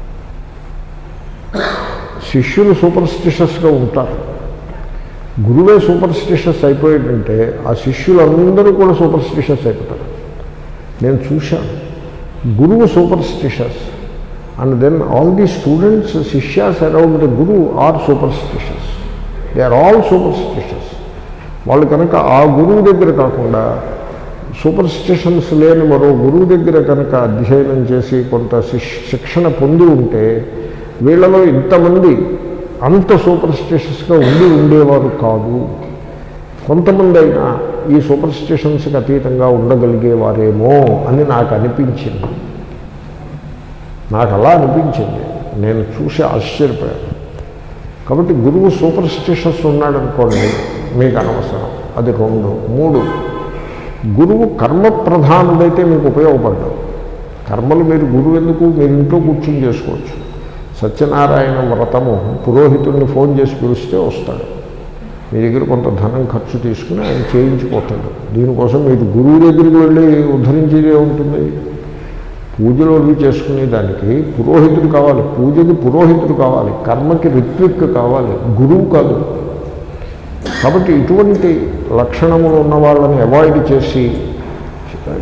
శిష్యులు సూపర్స్టిషస్గా ఉంటారు గురువే సూపర్స్టిషస్ అయిపోయాడంటే ఆ శిష్యులందరూ కూడా సూపర్స్టిషస్ అయిపోతారు నేను చూశాను గురువు superstitious and then all the students శిష్యాస్ around the guru are superstitious they are all superstitious వాళ్ళు కనుక ఆ గురువు దగ్గర కాకుండా సూపర్స్టిషన్స్ లేని మరో గురువు దగ్గర కనుక అధ్యయనం చేసి కొంత శిక్ష శిక్షణ పొంది ఉంటే వీళ్ళలో ఇంతమంది అంత సూపర్స్టిషస్గా ఉండి ఉండేవారు కాదు కొంతమంది అయినా ఈ సూపర్స్టిషన్స్కి అతీతంగా ఉండగలిగేవారేమో అని నాకు అనిపించింది నాకు అలా అనిపించింది నేను చూసి ఆశ్చర్యపోయాను కాబట్టి గురువు సూపర్స్టిషస్ ఉన్నాడనుకోండి మీకు అనవసరం అది రెండు మూడు గురువు కర్మ ప్రధానుడైతే మీకు ఉపయోగపడ్డావు కర్మలు మీరు గురువు ఎందుకు మీరు ఇంట్లో కూర్చుని చేసుకోవచ్చు సత్యనారాయణ వ్రతము పురోహితుడిని ఫోన్ చేసి పిలిస్తే వస్తాడు మీ దగ్గర కొంత ధనం ఖర్చు తీసుకుని ఆయన చేయించిపోతాడు దీనికోసం మీరు గురువు దగ్గరికి వెళ్ళి ఉద్ధరించేదే ఉంటుంది పూజలు అవి చేసుకునే దానికి పురోహితుడు కావాలి పూజకి పురోహితుడు కావాలి కర్మకి రిత్విక్ కావాలి గురువు కాదు కాబట్టి ఇటువంటి లక్షణములు ఉన్న వాళ్ళని అవాయిడ్ చేసి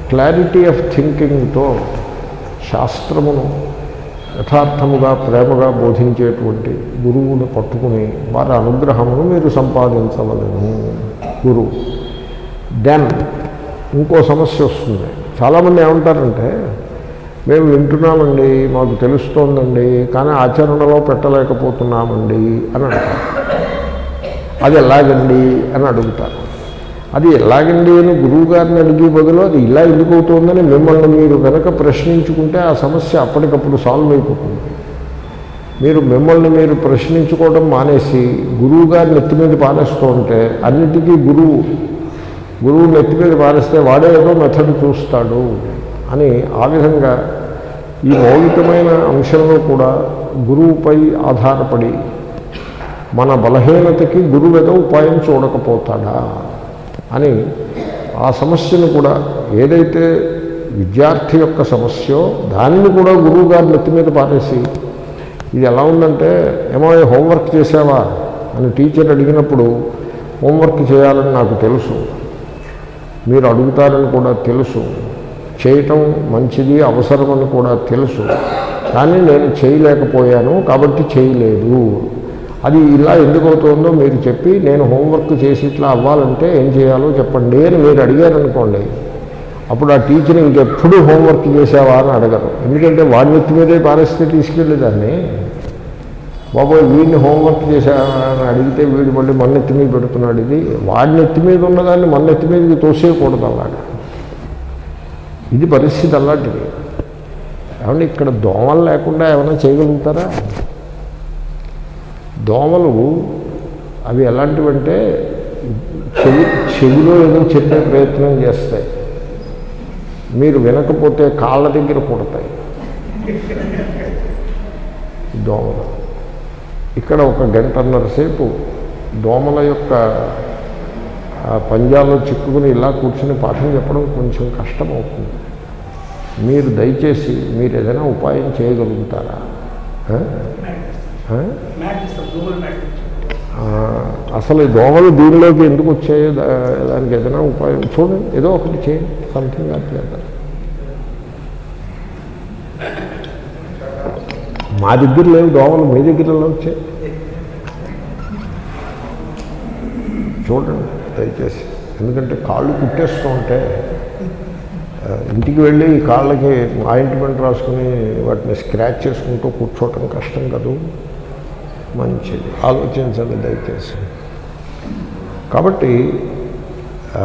క్లారిటీ ఆఫ్ థింకింగ్తో శాస్త్రమును యథార్థముగా ప్రేమగా బోధించేటువంటి గురువుని పట్టుకుని వారి అనుగ్రహమును మీరు సంపాదించవలను గురువు దెన్ ఇంకో సమస్య వస్తుంది చాలామంది ఏమంటారంటే మేము వింటున్నామండి మాకు తెలుస్తోందండి కానీ ఆచరణలో పెట్టలేకపోతున్నామండి అని అంటారు అది ఎలాగండి అని అడుగుతారు అది ఎలాగండి అని గురువు గారిని అడిగే బదులు అది ఇలా ఎందుకు అవుతుందని మిమ్మల్ని మీరు కనుక ప్రశ్నించుకుంటే ఆ సమస్య అప్పటికప్పుడు సాల్వ్ అయిపోతుంది మీరు మిమ్మల్ని మీరు ప్రశ్నించుకోవడం మానేసి గురువు గారిని నెత్తి మీద పారేస్తూ ఉంటే అన్నిటికీ గురువు గురువు నెత్తి మీద పారేస్తే వాడే ఏదో మెథడ్ చూస్తాడు అని ఆ విధంగా ఈ మౌలికమైన అంశంలో కూడా గురువుపై ఆధారపడి మన బలహీనతకి గురువు ఏదో ఉపాయం చూడకపోతాడా అని ఆ సమస్యను కూడా ఏదైతే విద్యార్థి యొక్క సమస్యో దానిని కూడా గురువు గారి నెత్తి మీద పారేసి ఇది ఎలా ఉందంటే ఏమో హోంవర్క్ చేసావా అని టీచర్ అడిగినప్పుడు హోంవర్క్ చేయాలని నాకు తెలుసు మీరు అడుగుతారని కూడా తెలుసు చేయటం మంచిది అవసరమని కూడా తెలుసు కానీ నేను చేయలేకపోయాను కాబట్టి చేయలేదు అది ఇలా ఎందుకు అవుతుందో మీరు చెప్పి నేను హోంవర్క్ చేసి ఇట్లా అవ్వాలంటే ఏం చేయాలో చెప్పండి అని మీరు అడిగారనుకోండి అప్పుడు ఆ టీచర్ ఇంకెప్పుడు హోంవర్క్ చేసావా అని అడగరు ఎందుకంటే వాడి నెత్తి మీదే పారేస్తే తీసుకెళ్ళేదాన్ని బాబోయ్ వీడిని హోంవర్క్ చేశావా అని అడిగితే వీడు మళ్ళీ మన నెత్తి మీద పెడుతున్నాడు ఇది వాడి నెత్తి మీద ఉన్నదాన్ని మన నెత్తి మీదకి తోసేయకూడదు అలాగా ఇది పరిస్థితి అలాంటిది ఏమంటే ఇక్కడ దోమలు లేకుండా ఏమైనా చేయగలుగుతారా దోమలు అవి ఎలాంటివంటే చెవి చెవిలో ఏదో చెప్పే ప్రయత్నం చేస్తాయి మీరు వినకపోతే కాళ్ళ దగ్గర పుడతాయి దోమలు ఇక్కడ ఒక గంటన్నర సేపు దోమల యొక్క ఆ పంజాల్లో చిక్కుకుని ఇలా కూర్చుని పాఠం చెప్పడం కొంచెం కష్టం అవుతుంది మీరు దయచేసి మీరు ఏదైనా ఉపాయం చేయగలుగుతారా ఆ? ఆ? ఆ, అసలు ఈ దోమలు దీనిలోకి ఎందుకు వచ్చాయో దా- దానికి ఏదైనా ఉపాయం చూడండి ఏదో ఒకటి చేయండి సంథింగ్ అట్లేదు మా దగ్గర లేవు దోమలు మీ దగ్గర వచ్చాయి చూడండి దయచేసి ఎందుకంటే కాళ్ళు కుట్టేస్తూ ఉంటే ఆ, ఇంటికి వెళ్ళి ఈ కాళ్ళకి ఆయింట్మెంట్ రాసుకుని వాటిని స్క్రాచ్ చేసుకుంటూ కూర్చోవటం కష్టం కదూ మంచిది ఆలోచించండి దయచేసి కాబట్టి ఆ,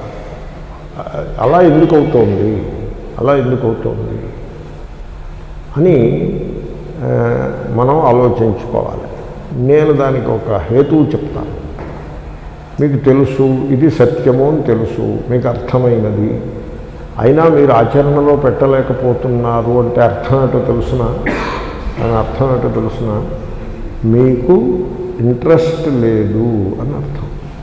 అలా ఎందుకు అవుతోంది అలా ఎందుకు అవుతోంది అని ఆ, మనం ఆలోచించుకోవాలి నేను దానికి ఒక హేతువు చెప్తాను మీకు తెలుసు ఇది సత్యము అని తెలుసు మీకు అర్థమైనది అయినా మీరు ఆచరణలో పెట్టలేకపోతున్నారు అంటే అర్థం ఏంటో తెలుసిన దాని అర్థం ఏంటో తెలుసిన మీకు ఇంట్రెస్ట్ లేదు అని అర్థం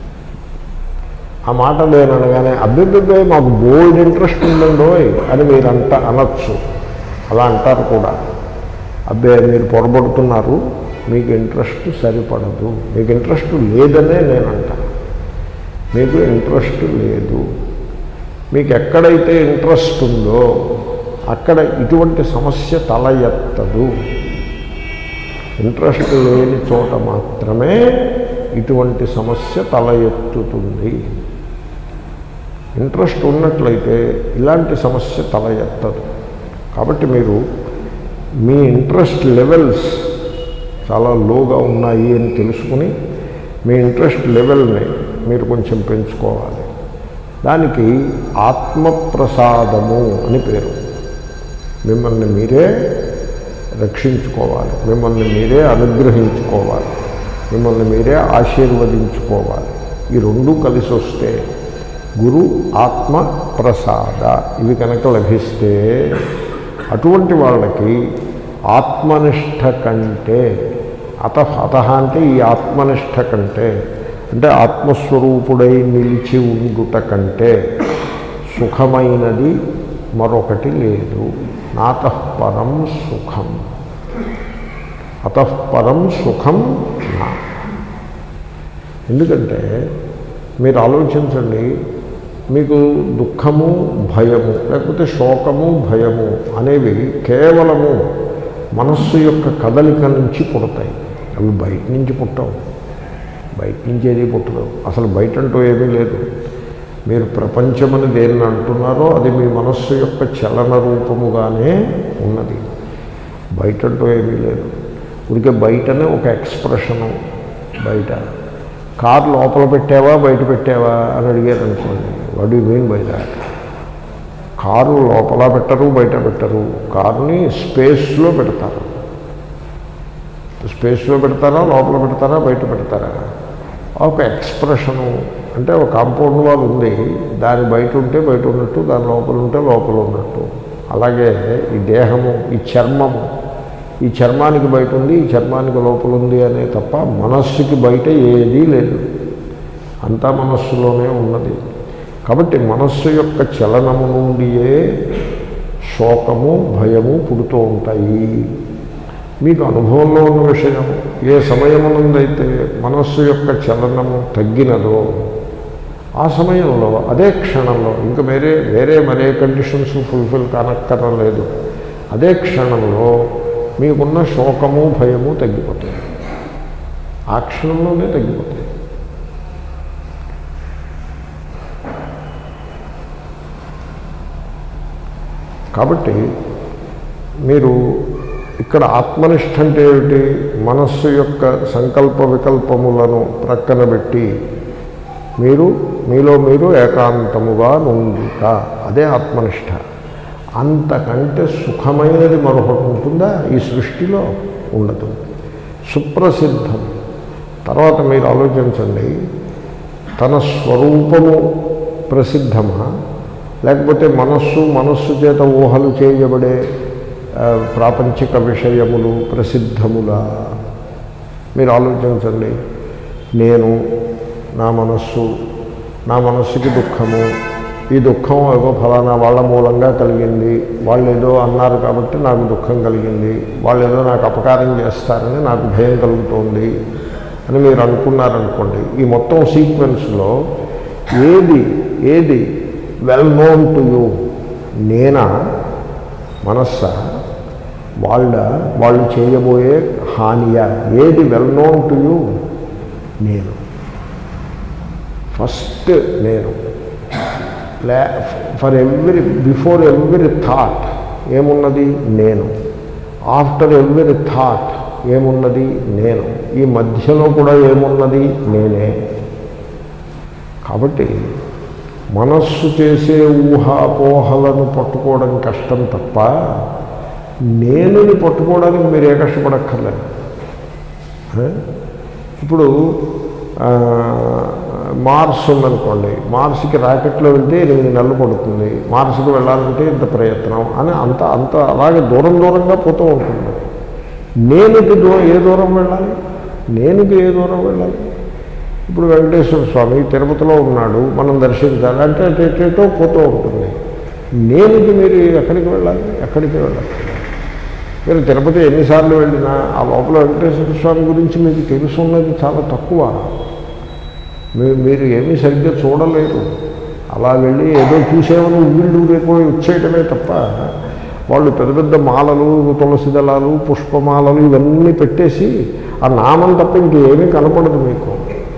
ఆ మాట నేను అనగానే అబ్బిబ్బే మాకు బోల్డ్ ఇంట్రెస్ట్ ఉందండోయ్ అని మీరు అంట అనొచ్చు అలా అంటారు కూడా అబ్బే మీరు పొరబడుతున్నారు మీకు ఇంట్రెస్ట్ సరిపడదు మీకు ఇంట్రెస్ట్ లేదనే నేను అంటాను మీకు ఇంట్రెస్ట్ లేదు మీకు ఎక్కడైతే ఇంట్రెస్ట్ ఉందో అక్కడ ఇటువంటి సమస్య తల ఎత్తదు ఇంట్రెస్ట్ లేని చోట మాత్రమే ఇటువంటి సమస్య తల ఎత్తుతుంది ఇంట్రెస్ట్ ఉన్నట్లయితే ఇలాంటి సమస్య తల ఎత్తదు కాబట్టి మీరు మీ ఇంట్రెస్ట్ లెవెల్స్ చాలా లోగా ఉన్నాయి అని తెలుసుకుని మీ ఇంట్రెస్ట్ లెవెల్ని మీరు కొంచెం పెంచుకోవాలి దానికి ఆత్మప్రసాదము అని పేరు మిమ్మల్ని మీరే రక్షించుకోవాలి మిమ్మల్ని మీరే అనుగ్రహించుకోవాలి మిమ్మల్ని మీరే ఆశీర్వదించుకోవాలి ఈ రెండు కలిసి వస్తే గురు ఆత్మ ప్రసాద ఇవి కనుక లభిస్తే అటువంటి వాళ్ళకి ఆత్మనిష్ట కంటే అత అత అంటే ఈ ఆత్మనిష్ట కంటే అంటే ఆత్మస్వరూపుడై నిలిచి ఉండుట కంటే సుఖమైనది మరొకటి లేదు నాతఃపరం సుఖం అతఃపరం సుఖం నా ఎందుకంటే మీరు ఆలోచించండి మీకు దుఃఖము భయము లేకపోతే శోకము భయము అనేవి కేవలము మనస్సు యొక్క కదలిక నుంచి పుడతాయి అవి బయట నుంచి పుట్టవు బయట నుంచి ఏది పుట్టదు అసలు బయట అంటూ ఏమీ లేదు మీరు ప్రపంచమని దేన్ని అంటున్నారో అది మీ మనస్సు యొక్క చలన రూపముగానే ఉన్నది బయట అంటూ ఏమీ లేదు ఉడికే బయటనే ఒక ఎక్స్ప్రెషను బయట కార్ లోపల పెట్టావా బయట పెట్టావా అని అడిగారు అనుకోండి what you mean by that కారు లోపల పెట్టరు బయట పెట్టరు కారుని స్పేస్లో పెడతారు స్పేస్లో పెడతారా లోపల పెడతారా బయట పెడతారా ఒక ఎక్స్ప్రెషను అంటే ఒక కాంపౌండ్ వాల్ ఉంది దాని బయట ఉంటే బయట ఉన్నట్టు దాని లోపల ఉంటే లోపల ఉన్నట్టు అలాగే ఈ దేహము ఈ చర్మము ఈ చర్మానికి బయట ఉంది ఈ చర్మానికి లోపల ఉంది అనే తప్ప మనస్సుకి బయట ఏదీ లేదు అంతా మనస్సులోనే ఉన్నది కాబట్టి మనస్సు యొక్క చలనము నుండియే శోకము భయము పుడుతూ ఉంటాయి మీకు అనుభవంలో ఉన్న విషయం ఏ సమయమునందైతే మనస్సు యొక్క చలనము తగ్గినదో ఆ సమయంలో అదే క్షణంలో ఇంకా వేరే వేరే మరే కండిషన్స్ ఫుల్ఫిల్ కానక్కర లేదు అదే క్షణంలో మీకున్న శోకము భయము తగ్గిపోతాయి ఆ క్షణంలోనే తగ్గిపోతాయి కాబట్టి మీరు ఇక్కడ ఆత్మనిష్ట అంటే ఏమిటి మనస్సు యొక్క సంకల్ప వికల్పములను ప్రక్కన పెట్టి మీరు మీలో మీరు ఏకాంతముగా నుండుట అదే ఆత్మనిష్ట అంతకంటే సుఖమైనది మరొకటి ఉంటుందా ఈ సృష్టిలో ఉండదు సుప్రసిద్ధం తర్వాత మీరు ఆలోచించండి తన స్వరూపము ప్రసిద్ధమా లేకపోతే మనస్సు మనస్సు చేత ఊహలు చేయబడే ఆ, ప్రాపంచిక విషయములు ప్రసిద్ధములా మీరు ఆలోచించండి నేను నా మనస్సు నా మనస్సుకి దుఃఖము ఈ దుఃఖం ఏదో ఫలానా వాళ్ళ మూలంగా కలిగింది వాళ్ళు ఏదో అన్నారు కాబట్టి నాకు దుఃఖం కలిగింది వాళ్ళు ఏదో నాకు అపకారం చేస్తారని నాకు భయం కలుగుతోంది అని మీరు అనుకున్నారనుకోండి ఈ మొత్తం సీక్వెన్స్లో ఏది ఏది వెల్ నోన్ టు యూ నేనా మనస్స వాళ్ళ వాళ్ళు చేయబోయే హానియా ఏది వెల్ నోన్ టు యూ నేను ఫస్ట్ నేను lay for every before every thought ఏమున్నది నేను ఆఫ్టర్ ఎవ్రీ థాట్ ఏమున్నది నేను ఈ మధ్యలో కూడా ఏమున్నది నేనే కాబట్టి మనస్సు చేసే ఊహాపోహలను పట్టుకోవడం కష్టం తప్ప నేనుని పట్టుకోవడానికి మీరు ఏ కష్టపడక్కర్లేదు ఏ? ఇప్పుడు ఆ, మార్స్ ఉందనుకోండి మార్స్కి రాకెట్లో వెళ్తే ఎనిమిది నెలలు పడుతుంది మార్స్కి వెళ్ళాలంటే ఇంత ప్రయత్నం అని అంత అంత అలాగే దూరం దూరంగా పోతూ ఉంటుంది నేనుకి దూరం ఏ దూరం వెళ్ళాలి నేనుకి ఏ దూరం వెళ్ళాలి ఇప్పుడు వెంకటేశ్వర స్వామి తిరుపతిలో ఉన్నాడు మనం దర్శించాలి అంటే అటు ఇటు ఇటో పోతూ ఉంటుంది నేనుకి మీరు ఎక్కడికి వెళ్ళాలి ఎక్కడికి వెళ్ళాలి మీరు తిరుపతి ఎన్నిసార్లు వెళ్ళినా ఆ లోపల వెంకటేశ్వర స్వామి గురించి మీకు తెలుసున్నది చాలా తక్కువ మీరు మీరు ఏమీ సరిగ్గా చూడలేరు అలా వెళ్ళి ఏదో చూసేమని వీళ్ళు రేపు వచ్చేయటమే తప్ప వాళ్ళు పెద్ద పెద్ద మాలలు తులసి దళాలు పుష్పమాలలు ఇవన్నీ పెట్టేసి ఆ నామం తప్ప ఇంకేమీ కనపడదు మీకు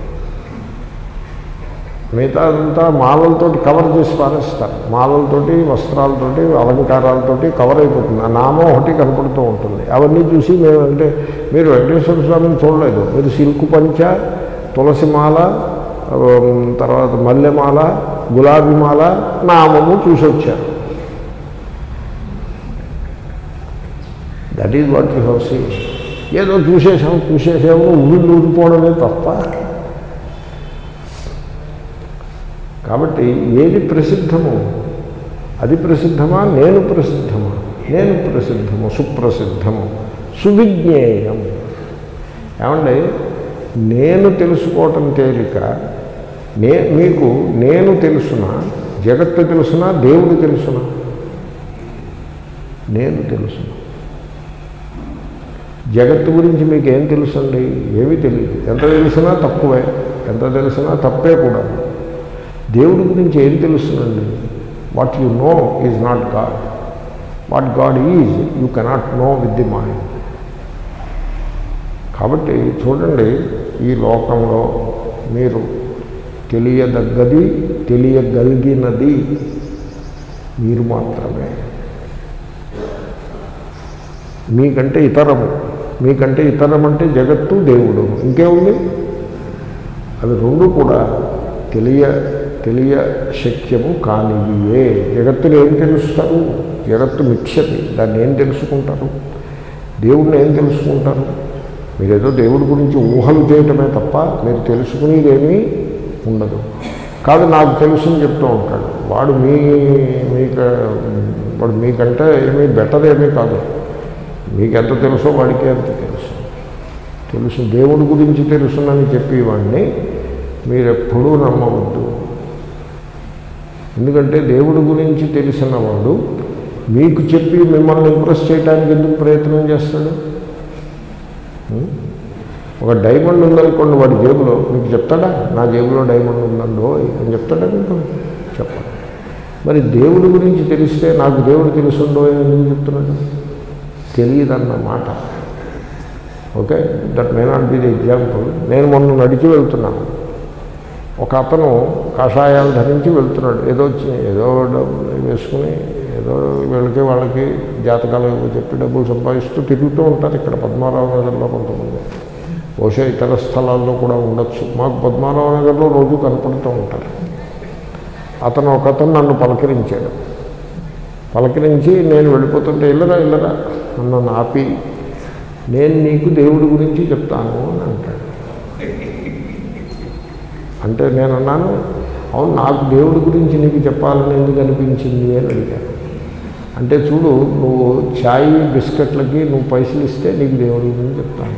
మిగతా అంతా మాలలతోటి కవర్ చేసి పారేస్తారు మాలలతోటి వస్త్రాలతోటి అలంకారాలతోటి కవర్ అయిపోతుంది ఆ నామం ఒకటి కనపడుతూ ఉంటుంది అవన్నీ చూసి మేము అంటే మీరు వెంకటేశ్వర స్వామిని చూడలేదు మీరు సిల్కు పంచ తులసి మాల ఉమ్, తర్వాత మల్లెమాల గులాబీ మాల నామము చూసి వచ్చారు that is what you how see ఏదో చూసేసాము చూసేసాము ఊళ్ళు ఊరిపోవడమే తప్ప కాబట్టి ఏది ప్రసిద్ధము అది ప్రసిద్ధమా నేను ప్రసిద్ధమా నేను ప్రసిద్ధము సుప్రసిద్ధము సువిజ్ఞేయం ఏమండి నేను తెలుసుకోవటం తేలిక నే మీకు నేను తెలుసునా జగత్తు తెలుసునా దేవుడు తెలుసునా నేను తెలుసునా జగత్తు గురించి మీకు ఏం తెలుసండి ఏమీ తెలియదు ఎంత తెలిసినా తక్కువే ఎంత తెలిసినా తప్పే కూడా దేవుడి గురించి ఏం తెలుస్తుందండి what you know is not God what God is you cannot know with the mind కాబట్టి చూడండి ఈ లోకంలో మీరు తెలియదగ్గది తెలియగలిగినది మీరు మాత్రమే మీకంటే ఇతరము మీకంటే ఇతరం అంటే జగత్తు దేవుడు ఇంకేముంది అవి రెండు కూడా తెలియ తెలియ శక్యము కానివియే జగత్తుని ఏం తెలుస్తారు జగత్తు మిథ్యది దాన్ని ఏం తెలుసుకుంటారు దేవుడిని ఏం తెలుసుకుంటారు మీరేదో దేవుడి గురించి ఊహలు చేయటమే తప్ప మీరు తెలుసుకునేదేమీ ఉండదు కాదు నాకు తెలుసుని చెప్తూ ఉంటాడు వాడు మీ మీకు వాడు మీకంటే ఏమీ బెటర్ ఏమీ కాదు మీకు ఎంత తెలుసో వాడికి ఎంత తెలుసు తెలుసు దేవుడి గురించి తెలుసునని చెప్పేవాడిని మీరెప్పుడూ నమ్మవద్దు ఎందుకంటే దేవుడి గురించి తెలిసిన వాడు మీకు చెప్పి మిమ్మల్ని ఇంప్రెస్ చేయడానికి ఎందుకు ప్రయత్నం చేస్తాడు ఉం? ఒక డైమండ్ ఉందనుకోండి వాడి జేబులో మీకు చెప్తాడా నా జేబులో డైమండ్ ఉందండో అని చెప్తాడా మీకు చెప్పాలి మరి దేవుడి గురించి తెలిస్తే నాకు దేవుడు తెలుసుండో అని ఎందుకు చెప్తున్నాడు తెలియదన్న మాట okay that may not be the example నేను మొన్న నడిచి వెళ్తున్నాను ఒక అతను కాషాయాలు ధరించి వెళ్తున్నాడు ఏదో చి- ఏదో డబ్బులు వేసుకుని ఏదో వీళ్ళకి వాళ్ళకి జాతకాలు ఏవో చెప్పి డబ్బులు సంపాదిస్తూ తిరుగుతూ ఉంటారు ఇక్కడ పద్మారావు నగర్లో కొంతమంది బహుశా ఇతర స్థలాల్లో కూడా ఉండొచ్చు మాకు పద్మారావు నగర్లో రోజు కనపడుతూ ఉంటారు అతను ఒక అతను నన్ను పలకరించాడు పలకరించి నేను వెళ్ళిపోతుంటే ఇల్లరా ఇల్లరా నన్ను ఆపి నేను నీకు దేవుడి గురించి చెప్తాను అని అంటాడు అంటే నేను అన్నాను అవును నాకు దేవుడి గురించి నీకు చెప్పాలని ఎందుకు అనిపించింది అని అడిగాను అంటే చూడు నువ్వు ఛాయ్ బిస్కెట్లకి నువ్వు పైసలు ఇస్తే నీకు దేవుడి గురించి చెప్తాను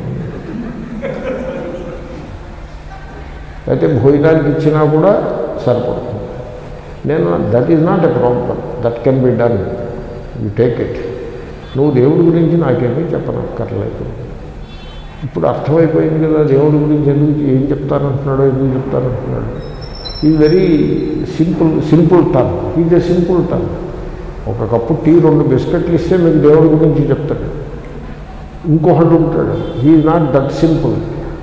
అయితే భోజనానికి ఇచ్చినా కూడా సరిపడుతుంది నేను that is not a problem that can be done you take it నువ్వు దేవుడి గురించి నాకేమీ చెప్పనక్కర్లేదు ఇప్పుడు అర్థమైపోయింది కదా దేవుడి గురించి ఎందుకు ఏం చెప్తానంటున్నాడో ఎందుకు చెప్తానంటున్నాడు ఇది వెరీ సింపుల్ సింపుల్ టర్మ్ ఇది సింపుల్ టర్మ్ ఒక కప్పు టీ రెండు బిస్కెట్లు ఇస్తే మీకు దేవుడి గురించి చెప్తాడు ఇంకొకటి ఉంటాడు he not that simple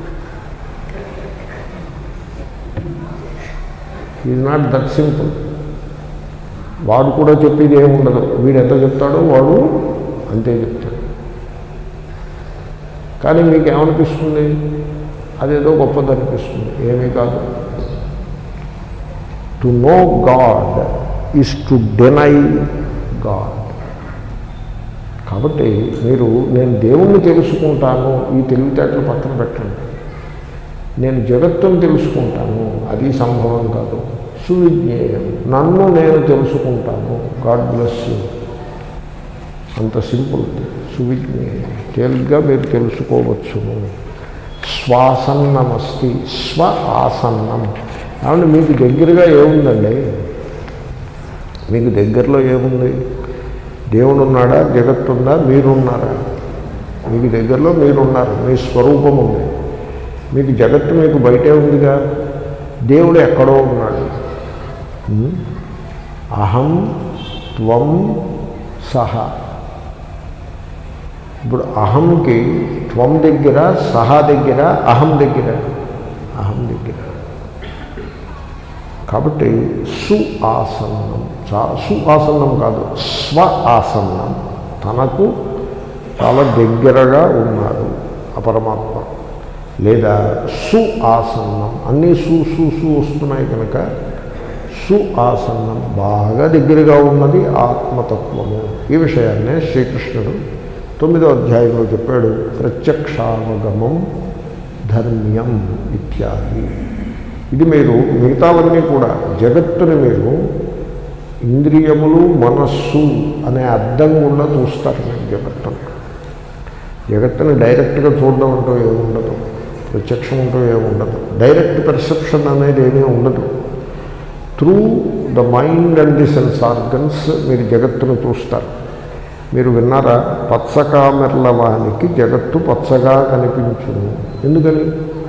is not that simple వాడు కూడా చెప్పేది ఏమి ఉండదు వీడు ఎంత చెప్తాడో వాడు అంతే చెప్తాడు కానీ మీకు ఏమనిపిస్తుంది అదేదో గొప్పది అనిపిస్తుంది ఏమీ కాదు to know God is to deny God కాబట్టి మీరు నేను దేవుణ్ణి తెలుసుకుంటాను ఈ తెలివితేటలు పక్కన పెట్టండి నేను జగత్తును తెలుసుకుంటాను అది సంభవం కాదు సువిజ్ఞేయం నన్ను నేను తెలుసుకుంటాను గాడ్ బ్లెస్ యూ అంత సింపుల్ సువిజ్ఞేయం తేలిగ్గా మీరు తెలుసుకోవచ్చును శ్వాసన్నమస్తి స్వ ఆసన్నం కాబట్టి మీకు దగ్గరగా ఏముందండి మీకు దగ్గరలో ఏముంది దేవుడు ఉన్నాడా జగత్తు ఉందా మీరున్నారా మీకు దగ్గరలో మీరున్నారు మీ స్వరూపం ఉంది మీకు జగత్తు మీకు బయటే ఉందిగా దేవుడు ఎక్కడో ఉన్నాడు ఉం? అహం త్వం సహ ఇప్పుడు అహంకి త్వం దగ్గర సహ దగ్గర అహం దగ్గర అహం దగ్గర కాబట్టి సు ఆసన్నం చా సు ఆసన్నం కాదు స్వ ఆసన్నం తనకు చాలా దగ్గరగా ఉన్నాడు ఆ పరమాత్మ లేదా సు ఆసన్నం అన్నీ సు సు సు వస్తున్నాయి కనుక సు ఆసన్నం బాగా దగ్గరగా ఉన్నది ఆత్మతత్వము ఈ విషయాన్నే శ్రీకృష్ణుడు తొమ్మిదో అధ్యాయంలో చెప్పాడు ప్రత్యక్షావగమం ధర్మ్యం ఇత్యాది ఇది మీరు మిగతావన్నీ కూడా జగత్తుని మీరు ఇంద్రియములు మనస్సు అనే అర్థం గుండా చూస్తారు మీరు జగత్తును జగత్తుని డైరెక్ట్గా చూడడం అంటూ ఏముండదు ప్రత్యక్షం అంటూ ఏముండదు డైరెక్ట్ పెర్సెప్షన్ అనేది ఏమీ ఉండదు through the mind and the sense organs మీరు జగత్తును చూస్తారు మీరు విన్నారా పచ్చకామెర్ల వానికి జగత్తు పచ్చగా కనిపించును ఎందుకని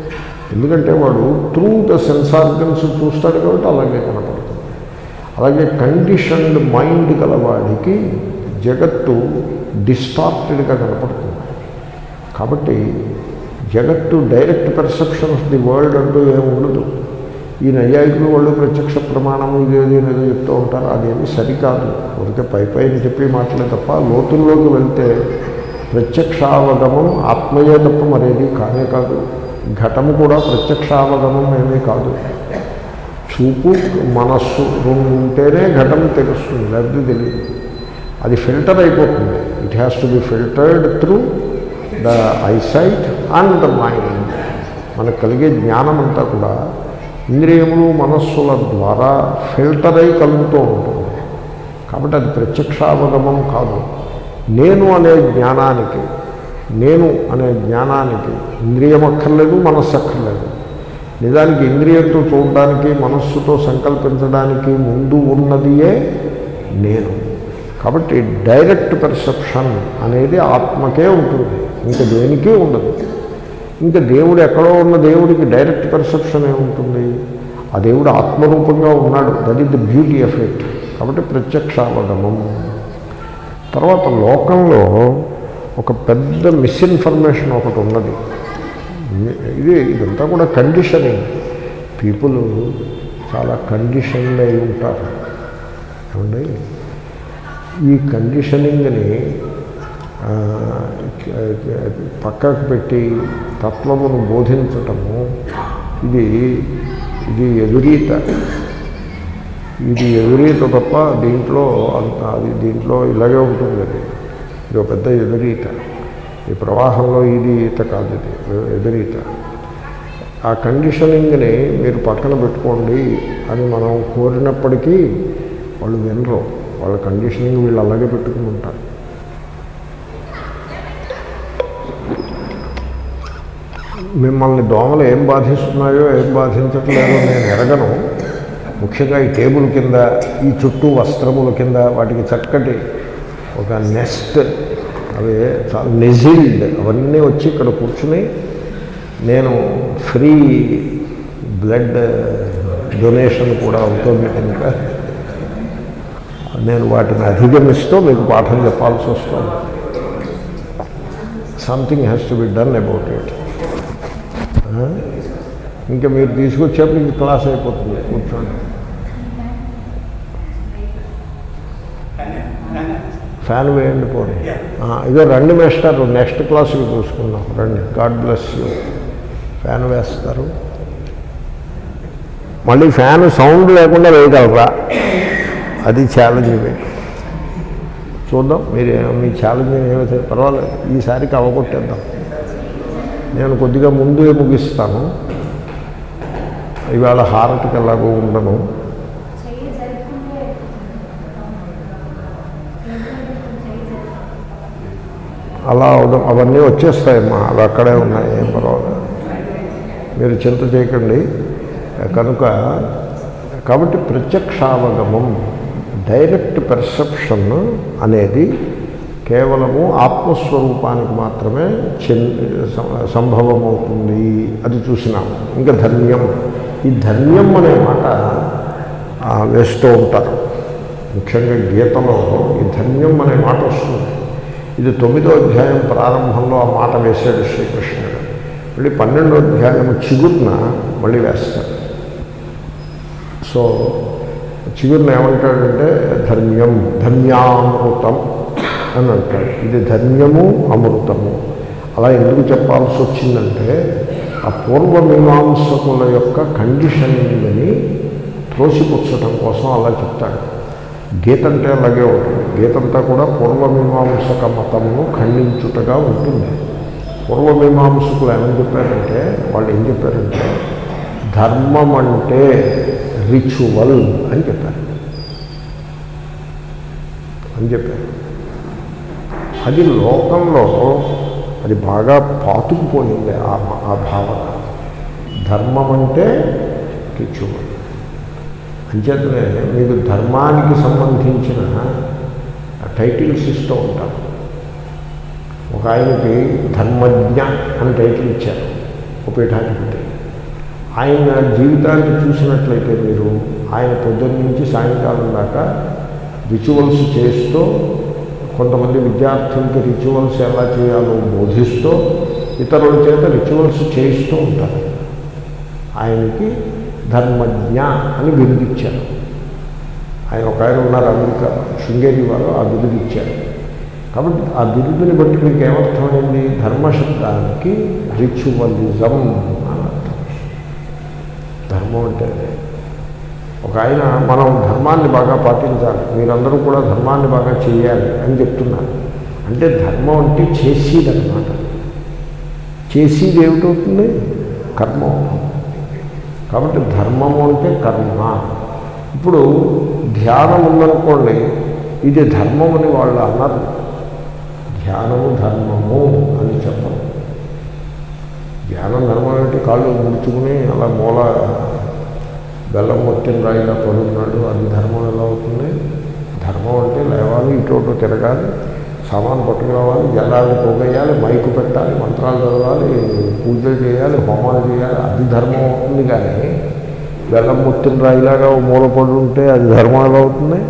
ఎందుకంటే వాడు త్రూ ద సెన్స్ ఆర్గన్స్ చూస్తాడు కాబట్టి అలాగే కనపడుతుంది అలాగే కండిషన్డ్ మైండ్ గలవాడికి జగత్తు డిస్టార్టెడ్గా కనపడుతుంది కాబట్టి జగత్తు direct perception of the world అంటూ ఏమి ఉండదు ఈ నైయాయికులు వాళ్ళు ప్రత్యక్ష ప్రమాణం ఇదేది ఏదో చెప్తూ ఉంటారు అదేమి సరికాదు ఊరికే పై పైన చెప్పి మాటలే తప్ప లోతుల్లోకి వెళ్తే ప్రత్యక్షావగమం ఆత్మయే తప్ప మరేది కానే కాదు ఘటము కూడా ప్రత్యక్షావగమం ఏమీ కాదు చూపు మనస్సు రెండు ఉంటేనే ఘటన తెలుస్తుంది లేకపోతే తెలియదు అది ఫిల్టర్ అయిపోతుంది it has to be filtered through the eyesight and the mind మనకు కలిగే జ్ఞానం అంతా కూడా ఇంద్రియములు మనస్సుల ద్వారా ఫిల్టర్ అయి కలుగుతూ ఉంటుంది కాబట్టి అది ప్రత్యక్షావగమం కాదు నేను అనే జ్ఞానానికి నేను అనే జ్ఞానానికి ఇంద్రియం అక్కర్లేదు మనస్సు అక్కర్లేదు నిజానికి ఇంద్రియంతో చూడడానికి మనస్సుతో సంకల్పించడానికి ముందు ఉన్నదియే నేను కాబట్టి డైరెక్ట్ పర్సెప్షన్ అనేది ఆత్మకే ఉంటుంది ఇంకా దేనికే ఉండదు ఇంకా దేవుడు ఎక్కడో ఉన్న దేవుడికి డైరెక్ట్ పర్సెప్షన్ ఏముంటుంది ఆ దేవుడు ఆత్మరూపంగా ఉన్నాడు that is the beauty of it కాబట్టి ప్రత్యక్షావగమం తర్వాత లోకంలో ఒక పెద్ద మిస్ఇన్ఫర్మేషన్ ఒకటి ఉన్నది ఇది ఇదంతా కూడా కండిషనింగ్ పీపుల్ చాలా కండిషన్డ్ అయి ఉంటారు ఏమండి ఈ కండిషనింగ్ని ఆ, పక్కకు పెట్టి తత్వమును బోధించటము ఇది ఇది ఎదురీత ఇది ఎదురీత తప్ప దీంట్లో అంత అది దీంట్లో ఇలాగే ఉంటుంది అది ఇది ఒక పెద్ద ఎదురీత ఈ ప్రవాహంలో ఇది ఈత కాదు ఇది ఎదురీత ఆ కండిషనింగ్ని మీరు పక్కన పెట్టుకోండి అని మనం కోరినప్పటికీ వాళ్ళు వినరు వాళ్ళ కండిషనింగ్ వీళ్ళు అలాగే పెట్టుకుని ఉంటారు మిమ్మల్ని దోమలు ఏం బాధిస్తున్నాయో ఏం బాధించట్లేదో నేను ఎరగను ముఖ్యంగా ఈ టేబుల్ కింద ఈ చుట్టూ వస్త్రముల కింద వాటికి చక్కటి ఒక నెస్ట్ అవి చాలా నెజిల్డ్ అవన్నీ వచ్చి ఇక్కడ కూర్చుని నేను ఫ్రీ బ్లడ్ డొనేషన్ కూడా అవుతుంది కనుక నేను వాటిని అధిగమిస్తూ మీకు పాఠం చెప్పాల్సి వస్తుంది something has to be done about it ఇంకా మీరు తీసుకొచ్చేప్పటికి క్లాస్ అయిపోతుంది కూర్చోండి ఫ్యాన్ వేయండి పోనీ ఆ, ఇదో రండి మేస్టర్ నెక్స్ట్ క్లాస్కి చూసుకుందాం రండి గాడ్ బ్లెస్ యూ ఫ్యాన్ వేస్తారు మళ్ళీ ఫ్యాన్ సౌండ్ లేకుండా వేయగలరా అది ఛాలెంజ్ మీకు చూద్దాం మీరు మీ ఛాలెంజ్ ఏమైతే పర్వాలేదు ఈసారికి అవగొట్టేద్దాం నేను కొద్దిగా ముందే ముగిస్తాను ఇవాళ హారతికి ఎలాగో ఉండను చెయ్యి జరుపుకుంటే అలా అవడం అవన్నీ వచ్చేస్తాయమ్మా అవి అక్కడే ఉన్నాయి ఏం పర్వాలేదు మీరు చింత చేయకండి కనుక కాబట్టి ప్రత్యక్షావగమం డైరెక్ట్ పెర్సెప్షన్ అనేది కేవలము ఆత్మస్వరూపానికి మాత్రమే చెన్ సం- సంభవమవుతుంది అది చూసినాం ఇంకా ధన్యం ఈ ధన్యం అనే మాట ఆ, వేస్తూ ఉంటారు ముఖ్యంగా గీతలో ఈ ధన్యం అనే మాట వస్తుంది ఇది తొమ్మిదో అధ్యాయం ప్రారంభంలో ఆ మాట వేశాడు శ్రీకృష్ణుడు మళ్ళీ పన్నెండో అధ్యాయం చిగురున మళ్ళీ వేస్తాడు సో చిగురున ఏమంటాడంటే ధన్యం ధన్యామృతం అని అంటాడు ఇది ధన్యము అమృతము అలా ఎందుకు చెప్పాల్సి వచ్చిందంటే ఆ పూర్వమీమాంసకుల యొక్క కండిషనింగ్ని త్రోసిపుచ్చటం కోసం అలా చెప్తాడు గీత అంటే అలాగే ఉంటుంది గీతంతా కూడా పూర్వమీమాంసక మతమును ఖండించుటగా ఉంటుంది పూర్వమీమాంసకులు ఏమని చెప్పారంటే వాళ్ళు ఏం చెప్పారంటే ధర్మం అంటే రిచువల్ అని చెప్పారు అని చెప్పారు అది లోకంలో అది బాగా పాతుకుపోయింది ఆ ఆ భావన ధర్మం అంటే రిచువల్ అంచేతనే మీకు ధర్మానికి సంబంధించిన టైటిల్స్ ఇస్తూ ఉంటారు ఒక ఆయనకి ధర్మజ్ఞ అని టైటిల్ ఇచ్చారు ఒక పీఠాధిపతి ఆయన జీవితాన్ని చూసినట్లయితే మీరు ఆయన పొద్దున్న నుంచి సాయంకాలం దాకా రిచువల్స్ చేస్తూ కొంతమంది విద్యార్థులకి రిచువల్స్ ఎలా చేయాలో బోధిస్తూ ఇతరుల చేత రిచువల్స్ చేయిస్తూ ఉంటారు ఆయనకి ధర్మజ్ఞ అని బిరుదిచ్చారు ఆయన ఒక ఆయన ఉన్నారు అమెరికా శృంగేరి వారు ఆ బిరుదు ఇచ్చారు కాబట్టి ఆ బిరుదుని బట్టి మీకు ఏమర్థమైంది ధర్మశబ్దానికి రిచువలిజం అని అర్థం ధర్మం అంటే అదే. ఒక ఆయన మనం ధర్మాన్ని బాగా పాటించాలి మీరందరూ కూడా ధర్మాన్ని బాగా చేయాలి అని చెప్తున్నారు అంటే ధర్మం అంటే చేసేదన్నమాట చేసేది ఏమిటవుతుంది కర్మ అవుతుంది. కాబట్టి ధర్మము అంటే కర్మ ఇప్పుడు ధ్యానం ఉందనుకోండి ఇది ధర్మం అని వాళ్ళు అన్నారు ధ్యానము ధర్మము అని చెప్పరు ధ్యానం ధర్మం ఏంటి కాళ్ళు ముడుచుకుని అలా మూల బెల్లం మొత్తం రాయిలా పడున్నాడు అది ధర్మం ఎలా అవుతుంది ధర్మం అంటే లేవాలి ఇటు అటు తిరగాలి సామాను పట్టుకురావాలి జల్లాన్ని పోగేయాలి మైకు పెట్టాలి మంత్రాలు చదవాలి పూజలు చేయాలి హోమాలు చేయాలి అది ధర్మం అవుతుంది కానీ బెల్లం మొత్తం రాయిలాగా ఓ మూల పడి ఉంటే అది ధర్మం ఎలా అవుతుంది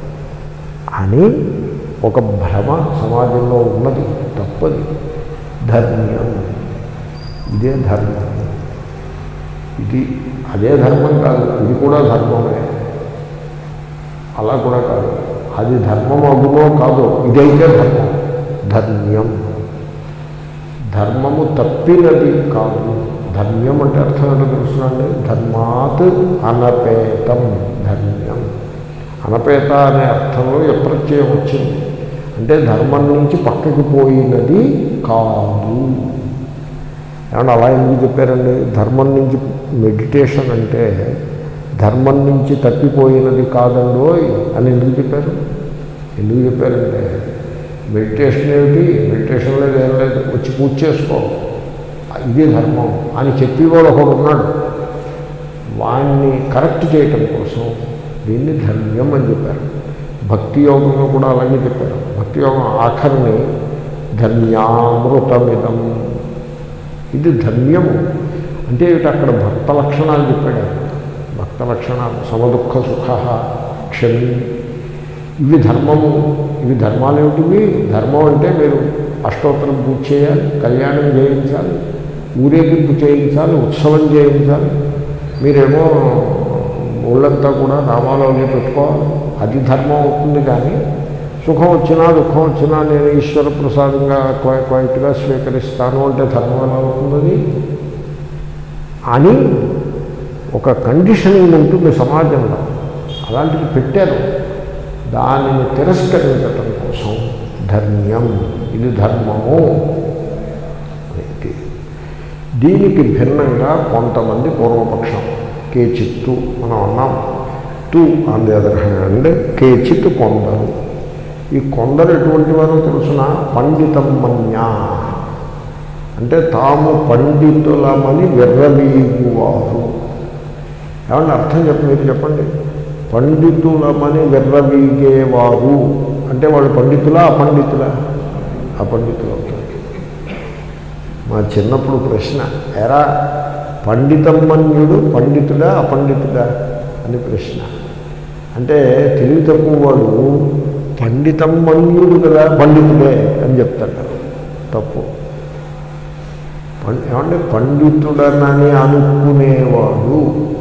అని ఒక భ్రమ సమాజంలో ఉన్నది తప్పది ధర్మీయం ఇదే ధర్మం ఇది అదే ధర్మం కాదు ఇది కూడా ధర్మమే అలా కూడా కాదు అది ధర్మం అగునో కాదో ఇదైతే ధర్మం ధర్మ్యం ధర్మము తప్పినది కాదు ధర్మ్యం అంటే అర్థం ఏంటో తెలుసునండి ధర్మాత్ అనపేతం ధర్మ్యం అనపేత అనే అర్థంలో ఎప్రత్యయం వచ్చింది అంటే ధర్మం నుంచి పక్కకి పోయినది కాదు ఏమన్నా అలా ఎందుకు చెప్పారండి ధర్మం నుంచి మెడిటేషన్ అంటే ధర్మం నుంచి తప్పిపోయినది కాదండోయ్ అని ఎందుకు చెప్పారు ఎందుకు చెప్పారంటే మెడిటేషన్ ఏమిటి మెడిటేషన్ లేదు ఏం లేదు వచ్చి పూజ చేసుకో ఇదే ధర్మం అని చెప్పేవాడు ఒకడు ఉన్నాడు వాణ్ణి కరెక్ట్ చేయటం కోసం దీన్ని ధర్మ్యం అని చెప్పారు భక్తి యోగంలో కూడా అలాగే చెప్పారు భక్తి యోగం ఆఖరిని ధన్యామృతమిదం ఇది ధన్యము అంటే ఇటు అక్కడ భక్త లక్షణాలు చెప్పాడు ఆయన. భక్త లక్షణాలు సమదుఃఖ సుఖ క్షమి ఇవి ధర్మము ఇవి ధర్మాలు ఏమిటివి ధర్మం అంటే మీరు అష్టోత్తరం పూజ చేయాలి కళ్యాణం చేయించాలి ఊరేగింపు చేయించాలి ఉత్సవం చేయించాలి మీరేమో ఊళ్ళంతా కూడా నామాలు అవి పెట్టుకోవాలి అది ధర్మం అవుతుంది కానీ సుఖం వచ్చినా దుఃఖం వచ్చినా నేను ఈశ్వర ప్రసాదంగా క్వై క్వైట్గా స్వీకరిస్తాను అంటే ధర్మం ఎలా అవుతుంది అని ఒక కండిషనింగ్ ఉంటుంది సమాజంలో అలాంటిది పెట్టారు దానిని తిరస్కరించటం కోసం ధర్మ్యం ఇది ధర్మము అనేది. దీనికి భిన్నంగా కొంతమంది పూర్వపక్షం కేచిత్తు మనం అన్నాం తు ఆన్ ది అదర్ హ్యాండ్ కేచిత్ కొందరు ఈ కొందరు ఎటువంటి వారో తెలుసిన పండితం మన్యా అంటే తాము పండితులమని విర్రవీగువారు ఏమన్నా అర్థం చెప్ప మీరు చెప్పండి పండితులమని విర్రవీగేవారు అంటే వాళ్ళు పండితులా అపండితులా అపండితులు అవుతారు మా చిన్నప్పుడు ప్రశ్న ఎరా పండితమ్మన్యుడు పండితుడా అపండితుడా అని ప్రశ్న అంటే తెలివి తక్కువ వాడు పండితమ్మన్యుడు కదా పండితుడే అని చెప్తాడు తప్పు పం- ఏమంటే పండితుడనని అనుకునేవాడు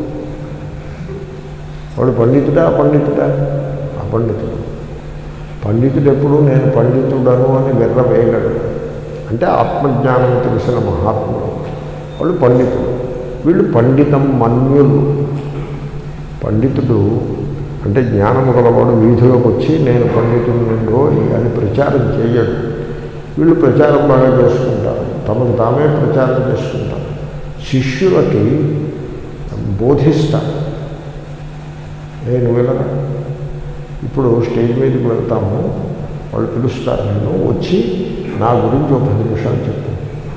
వాడు పండితుడా అపండితుడా అపండితుడు పండితుడు ఎప్పుడు నేను పండితుడను అని వెర్ర వేయగలడు అంటే ఆత్మజ్ఞానం తెలిసిన మహాత్ముడు వాళ్ళు పండితుడు వీళ్ళు పండితం మన్యులు పండితుడు అంటే జ్ఞానము గలవాడు వీధిలోకి వచ్చి నేను పండితుడినో అని ప్రచారం చేయడు వీళ్ళు ప్రచారం బాగా చేసుకుంటారు తమకు తామే ప్రచారం చేసుకుంటారు శిష్యులకి బోధిస్తారు నేను వెళ్ళను ఇప్పుడు స్టేజ్ మీదకి వెళ్తాము వాళ్ళు పిలుస్తారు నేను వచ్చి నా గురించి ఒక పది నిమిషాలు చెప్పు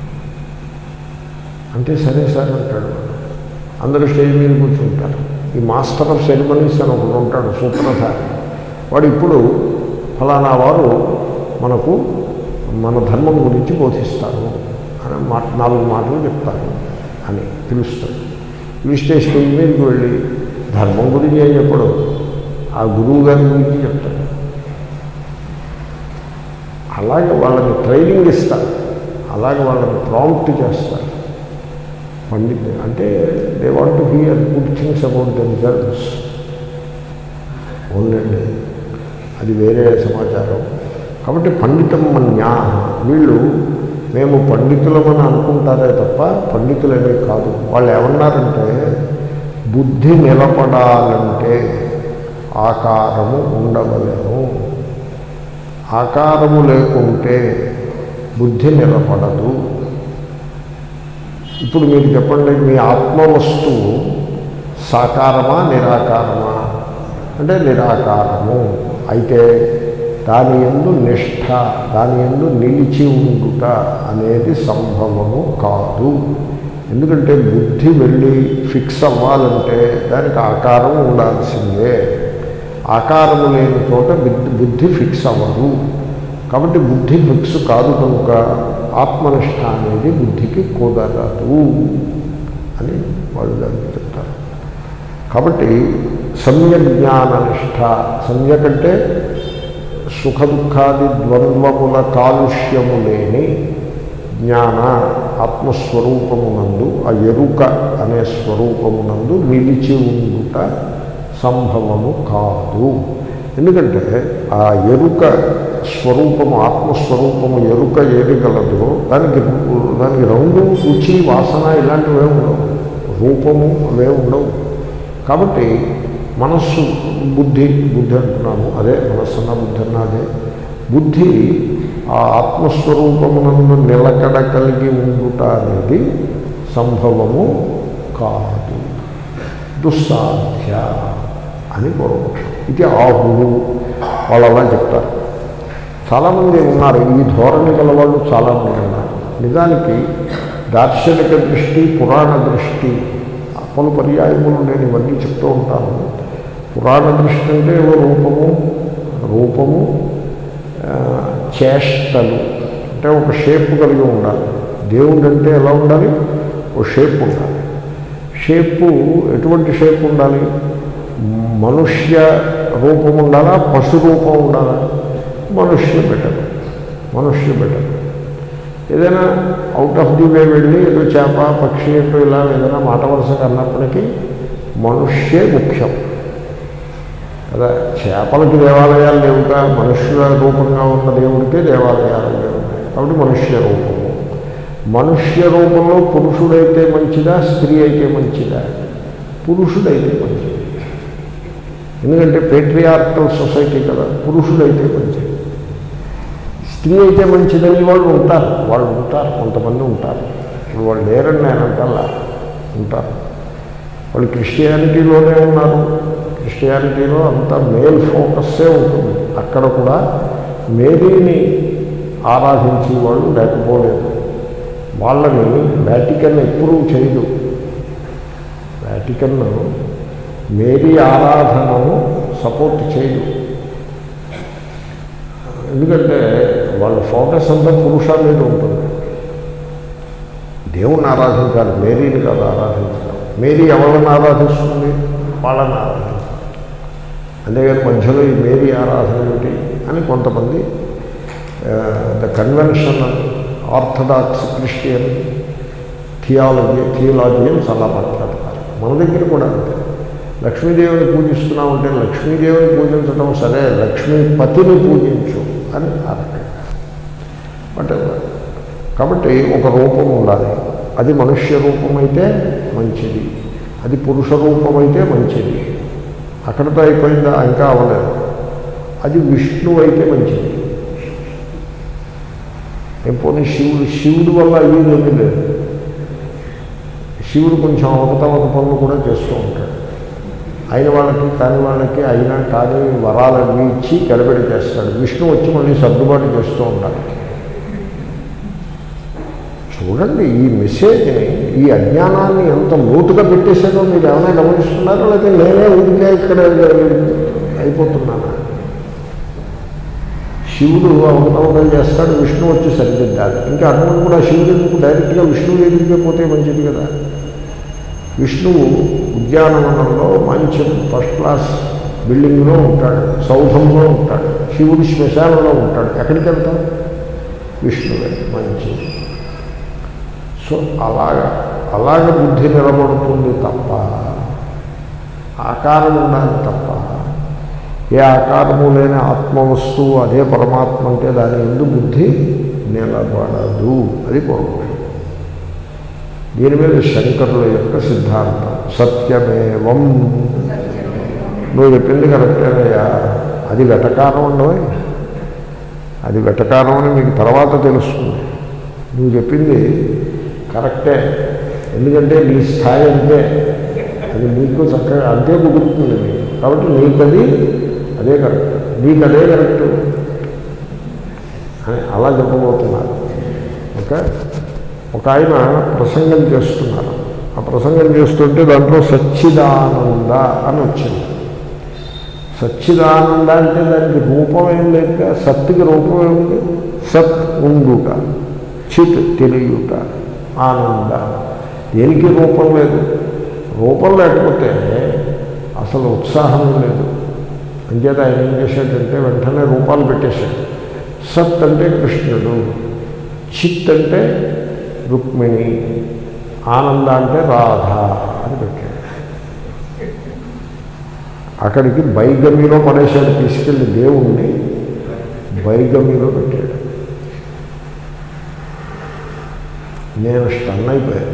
అంటే సరే సార్ అంటాడు వాడు. అందరూ స్టేజ్ మీద కూర్చుంటారు ఈ మాస్టర్ ఆఫ్ సెరమనీస్ అని ఒకడు ఉంటాడు సూత్రధారి వాడు ఇప్పుడు ఫలానా వారు మనకు మన ధర్మం గురించి బోధిస్తారు అని మా నాలుగు మాటలు చెప్తారు అని పిలుస్తాడు ట్యూస్డే స్టేజ్ మీదకి వెళ్ళి ధర్మం గురించి ఏం చెప్పడు ఆ గురువు గారి గురించి చెప్తాడు అలాగే వాళ్ళని ట్రైనింగ్ ఇస్తారు అలాగే వాళ్ళని ప్రాంప్ట్ చేస్తారు పండిత్ అంటే they want to hear good things about themselves ఓన్లండి అది వేరే సమాచారం కాబట్టి పండితం మన్యా వీళ్ళు మేము పండితులమని అనుకుంటారే తప్ప పండితులనే కాదు వాళ్ళు ఏమన్నారంటే బుద్ధి నిలబడాలంటే ఆకారము ఉండవలేను ఆకారము లేకుంటే బుద్ధి నిలబడదు ఇప్పుడు మీరు చెప్పండి మీ ఆత్మ వస్తువు సాకారమా నిరాకారమా అంటే నిరాకారము అయితే దాని ఎందు నిష్ఠ దాని ఎందు నిలిచి ఉండుట అనేది సంభవము కాదు ఎందుకంటే బుద్ధి వెళ్ళి ఫిక్స్ అవ్వాలంటే దానికి ఆకారం ఉండాల్సిందే ఆకారము లేని చోట బుద్ధి బుద్ధి ఫిక్స్ అవ్వదు కాబట్టి బుద్ధి ఫిక్స్ కాదు కనుక ఆత్మనిష్ట అనేది బుద్ధికి కుదరదు అని వాళ్ళు దానికి చెప్తారు కాబట్టి సమ్యక్ జ్ఞాన నిష్ట సమ్యక్ అంటే సుఖ దుఃఖాది ద్వంద్వముల కాలుష్యము లేని జ్ఞాన ఆత్మస్వరూపమునందు ఆ ఎరుక అనే స్వరూపమునందు నిలిచి ఉండుట సంభవము కాదు ఎందుకంటే ఆ ఎరుక స్వరూపము ఆత్మస్వరూపము ఎరుక ఏది గలదో దానికి దానికి రంగు రుచి వాసన ఇలాంటివే ఉండవు రూపము అవే ఉండవు కాబట్టి మనస్సు బుద్ధి బుద్ధి అంటున్నాము అదే మనస్సున్న బుద్ధి అన్న అదే బుద్ధి ఆ ఆత్మస్వరూపమునందు నిలకడ కలిగి ఉండుట అనేది సంభవము కాదు దుస్సాధ్య అని పూర్వపక్షం ఇది ఆహుడు వాళ్ళు అలా చెప్తారు చాలామంది ఉన్నారు ఈ ధోరణి గల వాళ్ళు చాలామంది ఉన్నారు నిజానికి దార్శనిక దృష్టి పురాణ దృష్టి పలు పర్యాయములు నేను ఇవన్నీ చెప్తూ ఉంటాను పురాణ దృష్టి అంటే ఏవో రూపము రూపము ఆ, చేష్టలు అంటే ఒక షేప్ కలిగి ఉండాలి దేవుడు అంటే ఎలా ఉండాలి ఒక షేప్ ఉండాలి షేపు ఎటువంటి షేప్ ఉండాలి మనుష్య రూపం ఉండాలా పశు రూపం ఉండాలా మనుష్య బెటర్ మనుష్య బెటర్ ఏదైనా అవుట్ ఆఫ్ ది వే వెళ్ళి ఏదో చేప పక్షి ఎటు ఇలా ఏదైనా మాట వరుసగా అన్నప్పటికీ మనుష్యే ముఖ్యం కదా చేపలకి దేవాలయాలు లేవుగా మనుష్యుల రూపంగా ఉన్న దేవుడికే దేవాలయాలు లేవు కాబట్టి మనుష్య రూపము మనుష్య రూపంలో పురుషుడైతే మంచిదా స్త్రీ అయితే మంచిదా పురుషుడైతే మంచిది ఎందుకంటే పేట్రియార్కల్ సొసైటీ కదా పురుషుడైతే మంచిది స్త్రీ అయితే మంచిదని వాళ్ళు ఉంటారు వాళ్ళు ఉంటారు కొంతమంది ఉంటారు ఇప్పుడు వాళ్ళు లేరని నేను అంటల్లా ఉంటారు వాళ్ళు క్రిస్టియానిటీలోనే ఉన్నారు క్రిస్టియానిటీలో అంతా మేల్ ఫోకస్సే ఉంటుంది అక్కడ కూడా మేరీని ఆరాధించే వాళ్ళు లేకపోలేదు వాళ్ళని వాటికన్ ఎప్పుడూ చేయదు వాటికన్ మేరీ ఆరాధనను సపోర్ట్ చేయదు ఎందుకంటే వాళ్ళ ఫోకస్ అంతా పురుష మీద ఉంటుంది దేవుణ్ణి ఆరాధించాలి మేరీని కాదు ఆరాధించాలి మేరీ ఎవరిని ఆరాధిస్తుంది వాళ్ళని ఆరాధించాలి అంతేగాని మధ్యలో ఈ మేరీ ఆరాధన ఏమిటి అని కొంతమంది the convention orthodox Christian theology theologians అలా మాట్లాడతారు మన దగ్గర కూడా అంతే లక్ష్మీదేవిని పూజిస్తున్నామంటే లక్ష్మీదేవిని పూజించడం సరే లక్ష్మీపతిని పూజించు అని అర్థం బట్ కాబట్టి ఒక రూపం ఉండాలి అది మనుష్య రూపమైతే మంచిది అది పురుష రూపమైతే మంచిది అక్కడితో అయిపోయిందా ఇంకా అవ్వలేదు అది విష్ణువు అయితే మంచిది ఏం పోనీ శివుడు శివుడి వల్ల అయ్యేది ఏమీ లేదు శివుడు కొంచెం అవతవక పనులు కూడా చేస్తూ ఉంటాడు అయిన వాళ్ళకి కాని వాళ్ళకి అయినా కానీ వరాలన్నీ ఇచ్చి గడబడి చేస్తాడు విష్ణు వచ్చి మళ్ళీ సర్దుబాటు చేస్తూ ఉండాలి చూడండి ఈ మెసేజ్ని ఈ అజ్ఞానాన్ని ఎంత లోతుగా పెట్టేశారో మీరు ఏమైనా గమనిస్తున్నారో లేకపోతే నేనే ఊరికే ఇక్కడ అయిపోతున్నానా శివుడు అవతవకం చేస్తాడు విష్ణు వచ్చి సరిదిద్దాలి ఇంకా అటువంటి కూడా శివుడు ఎందుకు డైరెక్ట్గా విష్ణువు ఎదురుకే పోతే మంచిది కదా విష్ణువు ఉద్యానవనంలో మంచి ఫస్ట్ క్లాస్ బిల్డింగ్లో ఉంటాడు సౌధంలో ఉంటాడు శివుడు శ్మశానంలో ఉంటాడు ఎక్కడికి వెళ్తాం విష్ణువే మంచి సో అలాగ అలాగ బుద్ధి నిలబడుతుంది తప్ప ఆకారం ఉండాలి తప్ప ఏ ఆకారము లేని ఆత్మవస్తువు అదే పరమాత్మ అంటే దాని ఎందు బుద్ధి నిలబడదు అది పూర్వం దీని మీద శంకరుల యొక్క సిద్ధాంతం సత్యమేవం నువ్వు చెప్పింది కరెక్టేనయ్యా అది వెటకారం ఉండవు అది వెటకారం అని మీకు తర్వాత తెలుస్తుంది నువ్వు చెప్పింది కరెక్టే ఎందుకంటే నీ స్థాయి అంతే అది నీకు చక్కగా అంతే కుదురుతుంది నీకు కాబట్టి నీకు అది అదే కరెక్ట్ నీకు అదే కరెక్ట్ అని అలా చెప్పబోతున్నారు ఓకే ఒక ఆయన ప్రసంగం చేస్తున్నారు ఆ ప్రసంగం చేస్తుంటే దాంట్లో సచ్చిదానంద అని వచ్చింది సచ్చిదానంద అంటే దానికి రూపం ఏం లేక సత్తుకి రూపం ఏముంది సత్ ఉండుట చిత్ తెలియుట ఆనంద దేనికి రూపం లేదు రూపం లేకపోతే అసలు ఉత్సాహం లేదు అంచేత ఆయన ఏం చేశాడంటే వెంటనే రూపాలు పెట్టేశాడు సత్ అంటే కృష్ణుడు చిత్ అంటే రుక్మిణి ఆనంద అంటే రాధ అని పెట్టాడు అక్కడికి బైగమిలో పడేశాడు తీసుకెళ్ళి దేవుణ్ణి బైగమిలో పెట్టాడు నేను స్టన్ అయిపోయాను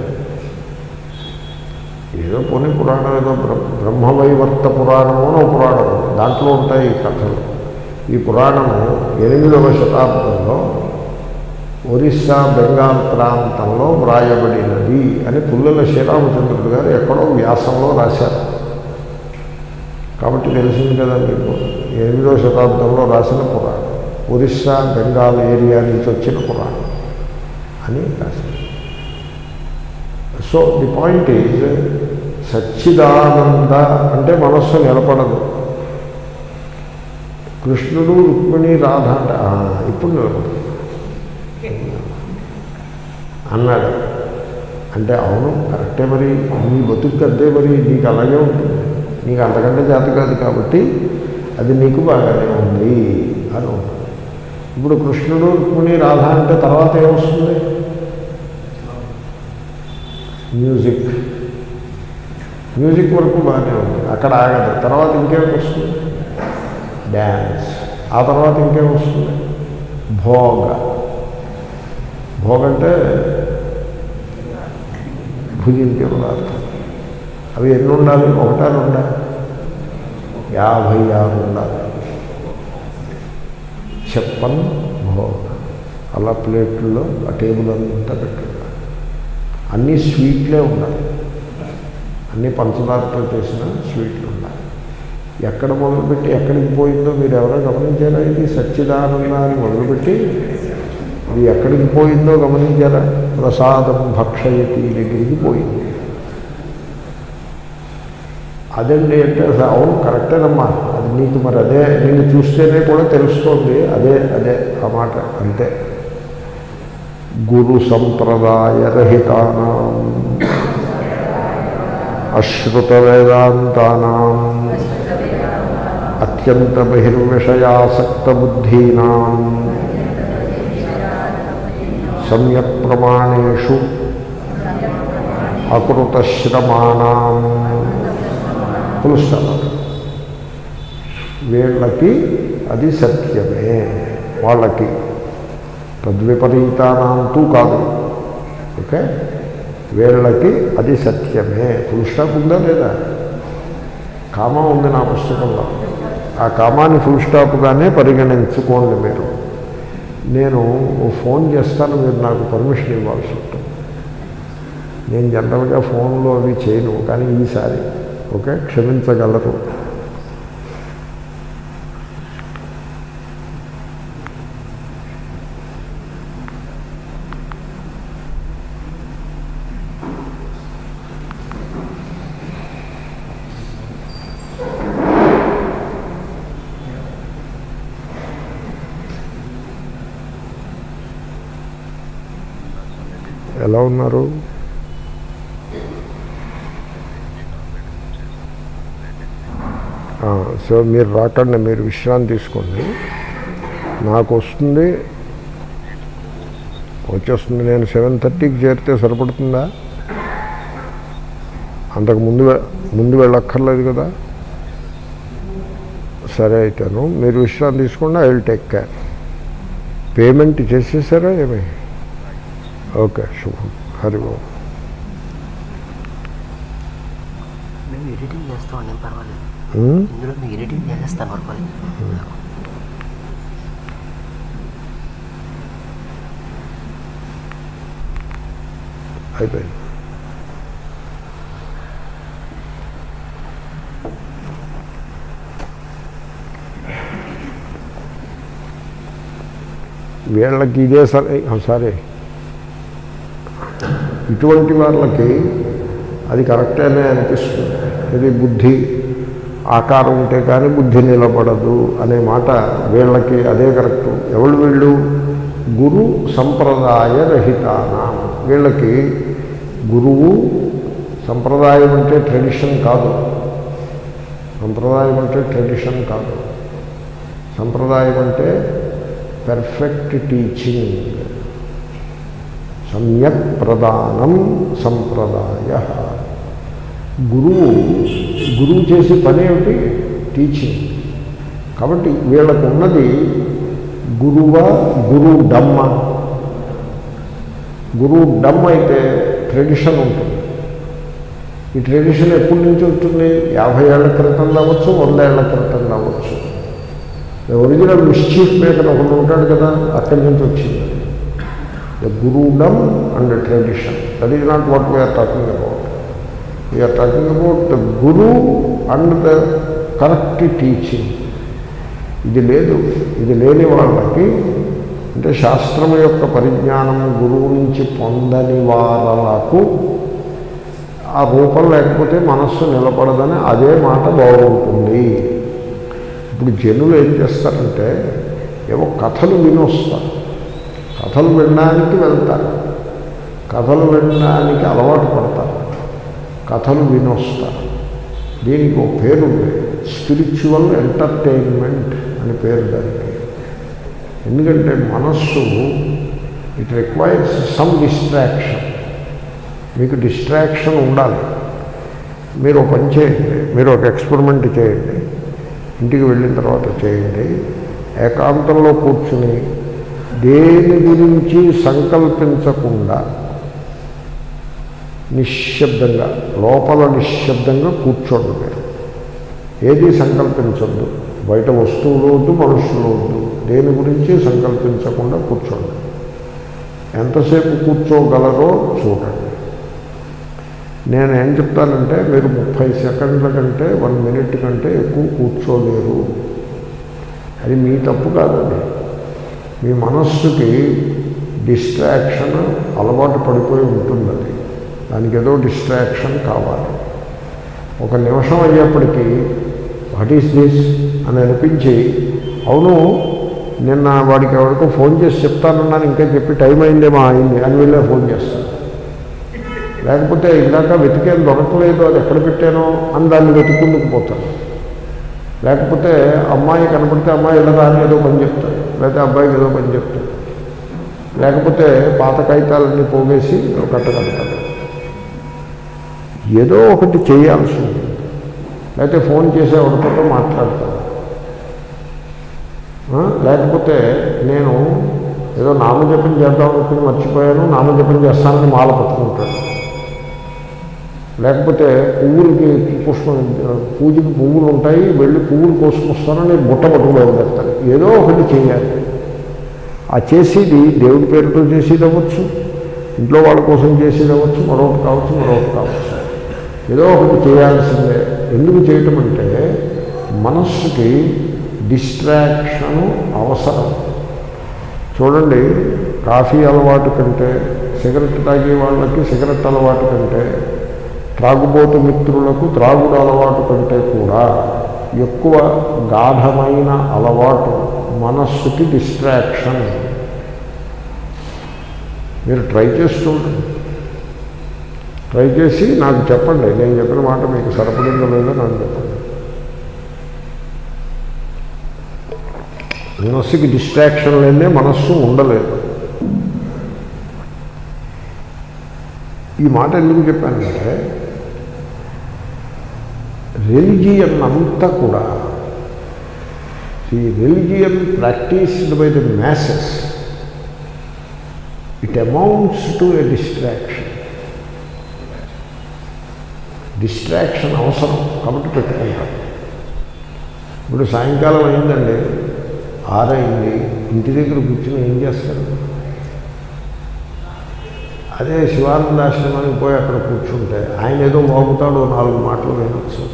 ఏదో పోనీ పురాణం ఏదో బ్ర- బ్రహ్మవైవర్త పురాణము అని ఒక పురాణం ఉంది. దాంట్లో ఉంటాయి ఈ కథలు ఈ పురాణము ఎనిమిదవ శతాబ్దంలో ఒరిస్సా బెంగాల్ ప్రాంతంలో వ్రాయబడినది అని పుల్లల శ్రీరామచంద్రుడు గారు ఎక్కడో వ్యాసంలో రాశారు కాబట్టి తెలిసింది కదా మీకు ఎనిమిదవ శతాబ్దంలో రాసిన పురాణం ఒరిస్సా బెంగాల్ ఏరియా నుంచి వచ్చిన పురాణం అని రాశారు సో ది పాయింట్ ఈజ్ సచ్చిదానంద అంటే మనస్సు నిలబడదు కృష్ణుడు రుక్మిణి రాధ అంటే "ఆ, ఇప్పుడు నిలబడదు అన్నాడు అంటే అవును కరెక్టే మరి నీ బతుకు అద్దే మరి నీకు అలాగే ఉంటుంది నీకు అంతకంటే చేత కాదు కాబట్టి అది నీకు బాగానే ఉంది అని ఉంటుంది ఇప్పుడు కృష్ణుడు రుక్మిణి రాధ అంటే తర్వాత ఏమొస్తుంది మ్యూజిక్ మ్యూజిక్ వరకు బాగానే ఉంది అక్కడ ఆగదు తర్వాత ఇంకేం వస్తుంది డ్యాన్స్ ఆ తర్వాత ఇంకేం వస్తుంది భోగ భోగ అంటే భుజించే పదార్థం అవి ఎన్ని ఉండాలి ఒకటా రెండా యాభై ఆరు ఉండాలి చెప్పన్ భోగ అలా ప్లేట్లో ఆ టేబుల్ అంతా పెట్టుకుంటారు అన్నీ స్వీట్లే ఉండాలి అన్ని పంచదారతో చేసిన స్వీట్లు ఉండాలి ఎక్కడ మొదలుపెట్టి ఎక్కడికి పోయిందో మీరు ఎవరో గమనించారా ఇది సచ్చిదానంద అని మొదలుపెట్టి ఇది ఎక్కడికి పోయిందో గమనించారా ప్రసాదం భక్షయతి దగ్గరికి పోయింది అదండి అంటే అసలు అవును కరెక్టేనమ్మా అది నీకు మరి అదే నిన్ను చూస్తేనే కూడా తెలుస్తోంది అదే అదే ఆ మాట అంతే గురు సంప్రదాయ రహితానాం అశ్రుత వేదాంతానాం అత్యంత బహిర్విషయాసక్త బుద్ధీనాం సమ్యక్ ప్రమాణేషు అకృతశ్రమాణం పులుస్తారు వీళ్ళకి అది సత్యమే వాళ్ళకి తద్విపరీతానంతూ కాదు ఓకే వీళ్ళకి అది సత్యమే ఫుల్ స్టాప్ ఉందా లేదా కామం ఉంది నా పుస్తకంలో ఆ కామాన్ని ఫుల్ స్టాప్గానే పరిగణించుకోండి మీరు నేను ఓ ఫోన్ చేస్తాను మీరు నాకు పర్మిషన్ ఇవ్వాల్సి ఉంటుంది నేను జనరల్గా ఫోన్లో అవి చేయను కానీ ఈసారి ఓకే క్షమించగలరు ఎలా ఉన్నారు ఆ, సో మీరు రాకండి మీరు విశ్రాంతి తీసుకోండి నాకు వస్తుంది వచ్చేస్తుంది నేను సెవెన్ థర్టీకి చేరితే సరిపడుతుందా అంతకు ముందు వె- ముందు వెళ్ళక్కర్లేదు కదా సరే అయితేను మీరు విశ్రాంతి తీసుకోండి I will take care payment చేసేసారా ఏమి ఓకే శుభం హరి ఓం మేము ఎడిటింగ్ చేస్తామండి ఏం పర్వాలేదు ఉమ్, ఇందులో మేము ఎడిటింగ్ చేసేస్తాను పర్వాలేదు అయిపోయింది వీళ్ళకి ఇదే సరే సరే ఇటువంటి వాళ్ళకి అది కరెక్టేనే అనిపిస్తుంది ఇది బుద్ధి ఆకారం ఉంటే కానీ బుద్ధి నిలబడదు అనే మాట వీళ్ళకి అదే కరెక్టు ఎవరు వీళ్ళు గురు సంప్రదాయ రహితాన వీళ్ళకి గురువు సంప్రదాయం అంటే ట్రెడిషన్ కాదు సంప్రదాయం అంటే ట్రెడిషన్ కాదు సంప్రదాయం అంటే పెర్ఫెక్ట్ టీచింగ్ సమ్యక్ ప్రదానం సంప్రదాయ గురువు గురువు చేసే పని ఏమిటి టీచింగ్ కాబట్టి వీళ్ళకు ఉన్నది గురువ గురు డమ్మ గురువు డమ్ అయితే ట్రెడిషన్ ఉంటుంది ఈ ట్రెడిషన్ ఎప్పటి నుంచి ఉంటుంది యాభై ఏళ్ల క్రితం రావచ్చు వంద ఏళ్ల క్రితం రావచ్చు ఒరిజినల్ మిస్చీఫ్ మేకర్ ఒకడు ఉంటాడు కదా అక్కడి నుంచి వచ్చింది the gurudom and tradition that is not what we're talking about we're talking about the guru and the correct teaching ఇది లేదు ఇది లేని వాళ్ళకి అంటే శాస్త్రం యొక్క పరిజ్ఞానం గురువు నుంచి పొందని వారలకు ఆ రూపం లేకపోతే మనస్సు నిలబడదని అదే మాట బాగుంటుంది ఇప్పుడు జనులు ఏం చేస్తారంటే ఏవో కథలు వినొస్తారు కథలు వినడానికి వెళ్తారు కథలు వినడానికి అలవాటు పడతారు కథలు వినొస్తారు దీనికి ఒక పేరు ఉంది స్పిరిచువల్ ఎంటర్టైన్మెంట్ అని పేరు దానికి ఎందుకంటే మనస్సు ఇట్ రిక్వైర్స్ సమ్ డిస్ట్రాక్షన్ మీకు డిస్ట్రాక్షన్ ఉండాలి మీరు ఒక పని చేయండి మీరు ఒక ఎక్స్పెరిమెంట్ చేయండి ఇంటికి వెళ్ళిన తర్వాత చేయండి ఏకాంతంలో కూర్చుని దేని గురించి సంకల్పించకుండా నిశ్శబ్దంగా లోపల నిశ్శబ్దంగా కూర్చోండి మీరు ఏది సంకల్పించద్దు బయట వస్తువులు వద్దు మనుషులు వద్దు దేని గురించి సంకల్పించకుండా కూర్చోండి ఎంతసేపు కూర్చోగలరో చూడండి నేను ఏం చెప్తానంటే మీరు ముప్పై సెకండ్ల కంటే వన్ మినిట్ కంటే ఎక్కువ కూర్చోలేరు అది మీ తప్పు కాదండి మీ మనస్సుకి డిస్ట్రాక్షన్ అలవాటు పడిపోయి ఉంటుంది అది దానికి ఏదో డిస్ట్రాక్షన్ కావాలి ఒక నిమిషం అయ్యేప్పటికీ వాట్ ఈస్ దిస్ అని అనిపించి అవును నిన్న వాడికి ఎవరికో ఫోన్ చేసి చెప్తానన్నాను ఇంకా చెప్పి టైం అయిందేమో అయింది అని వెళ్ళే ఫోన్ చేస్తాను లేకపోతే ఇందాక వెతికేది దొరకలేదు అది ఎక్కడ పెట్టానో అని దాన్ని వెతుకుందుకు పోతాను లేకపోతే అమ్మాయి కనపడితే అమ్మాయి ఇలా అని ఏదో పని చెప్తాడు లేకపోతే అబ్బాయికి ఏదో పని చెప్తాడు లేకపోతే పాత కాగితాలన్నీ పోగేసి ఒక కట్ట కడతాడు ఏదో ఒకటి చేయాల్సి ఉంటుంది లేకపోతే ఫోన్ చేసే ఒకరితో మాట్లాడతాడు ఆ, లేకపోతే నేను ఏదో నామజపం చేద్దాం అనుకుని మర్చిపోయాను నామజపం చేస్తానని మాల పట్టుకుంటాడు లేకపోతే పువ్వులకి పుష్పం పూజకి పువ్వులు ఉంటాయి వెళ్ళి పువ్వులు కోసుకొస్తానని బుట్ట పట్టుకు బయలుదేరుతాను ఏదో ఒకటి చేయాలి ఆ చేసేది దేవుడి పేరుతో చేసేది అవ్వచ్చు ఇంట్లో వాళ్ళ కోసం చేసేది అవ్వచ్చు మరొకటి కావచ్చు మరొకటి కావచ్చు ఏదో ఒకటి చేయాల్సిందే ఎందుకు చేయటం అంటే మనస్సుకి డిస్ట్రాక్షను అవసరం చూడండి కాఫీ అలవాటు కంటే సిగరెట్ తాగే వాళ్ళకి సిగరెట్ అలవాటు కంటే త్రాగుబోతు మిత్రులకు త్రాగుడు అలవాటు కంటే కూడా ఎక్కువ గాఢమైన అలవాటు మనస్సుకి డిస్ట్రాక్షన్ మీరు ట్రై చేస్తుండండి ట్రై చేసి నాకు చెప్పండి నేను చెప్పిన మాట మీకు సరిపడిందో లేదో నాకు చెప్పండి మనస్సుకి డిస్ట్రాక్షన్ లేదే మనస్సు ఉండలేదు ఈ మాట ఎందుకు చెప్పానంటే రిలిజియన్ అంతా కూడా ఈ religion practised by the masses it amounts to a distraction distraction అవసరం కాబట్టి పెట్టుకుంటాం ఇప్పుడు సాయంకాలం అయిందండి ఆరైంది ఇంటి దగ్గర కూర్చుని ఏం చేస్తారు అదే శివానందాశ్రమానికి పోయి అక్కడ కూర్చుంటే ఆయన ఏదో మోగుతాడు నాలుగు మాటలు వినొచ్చు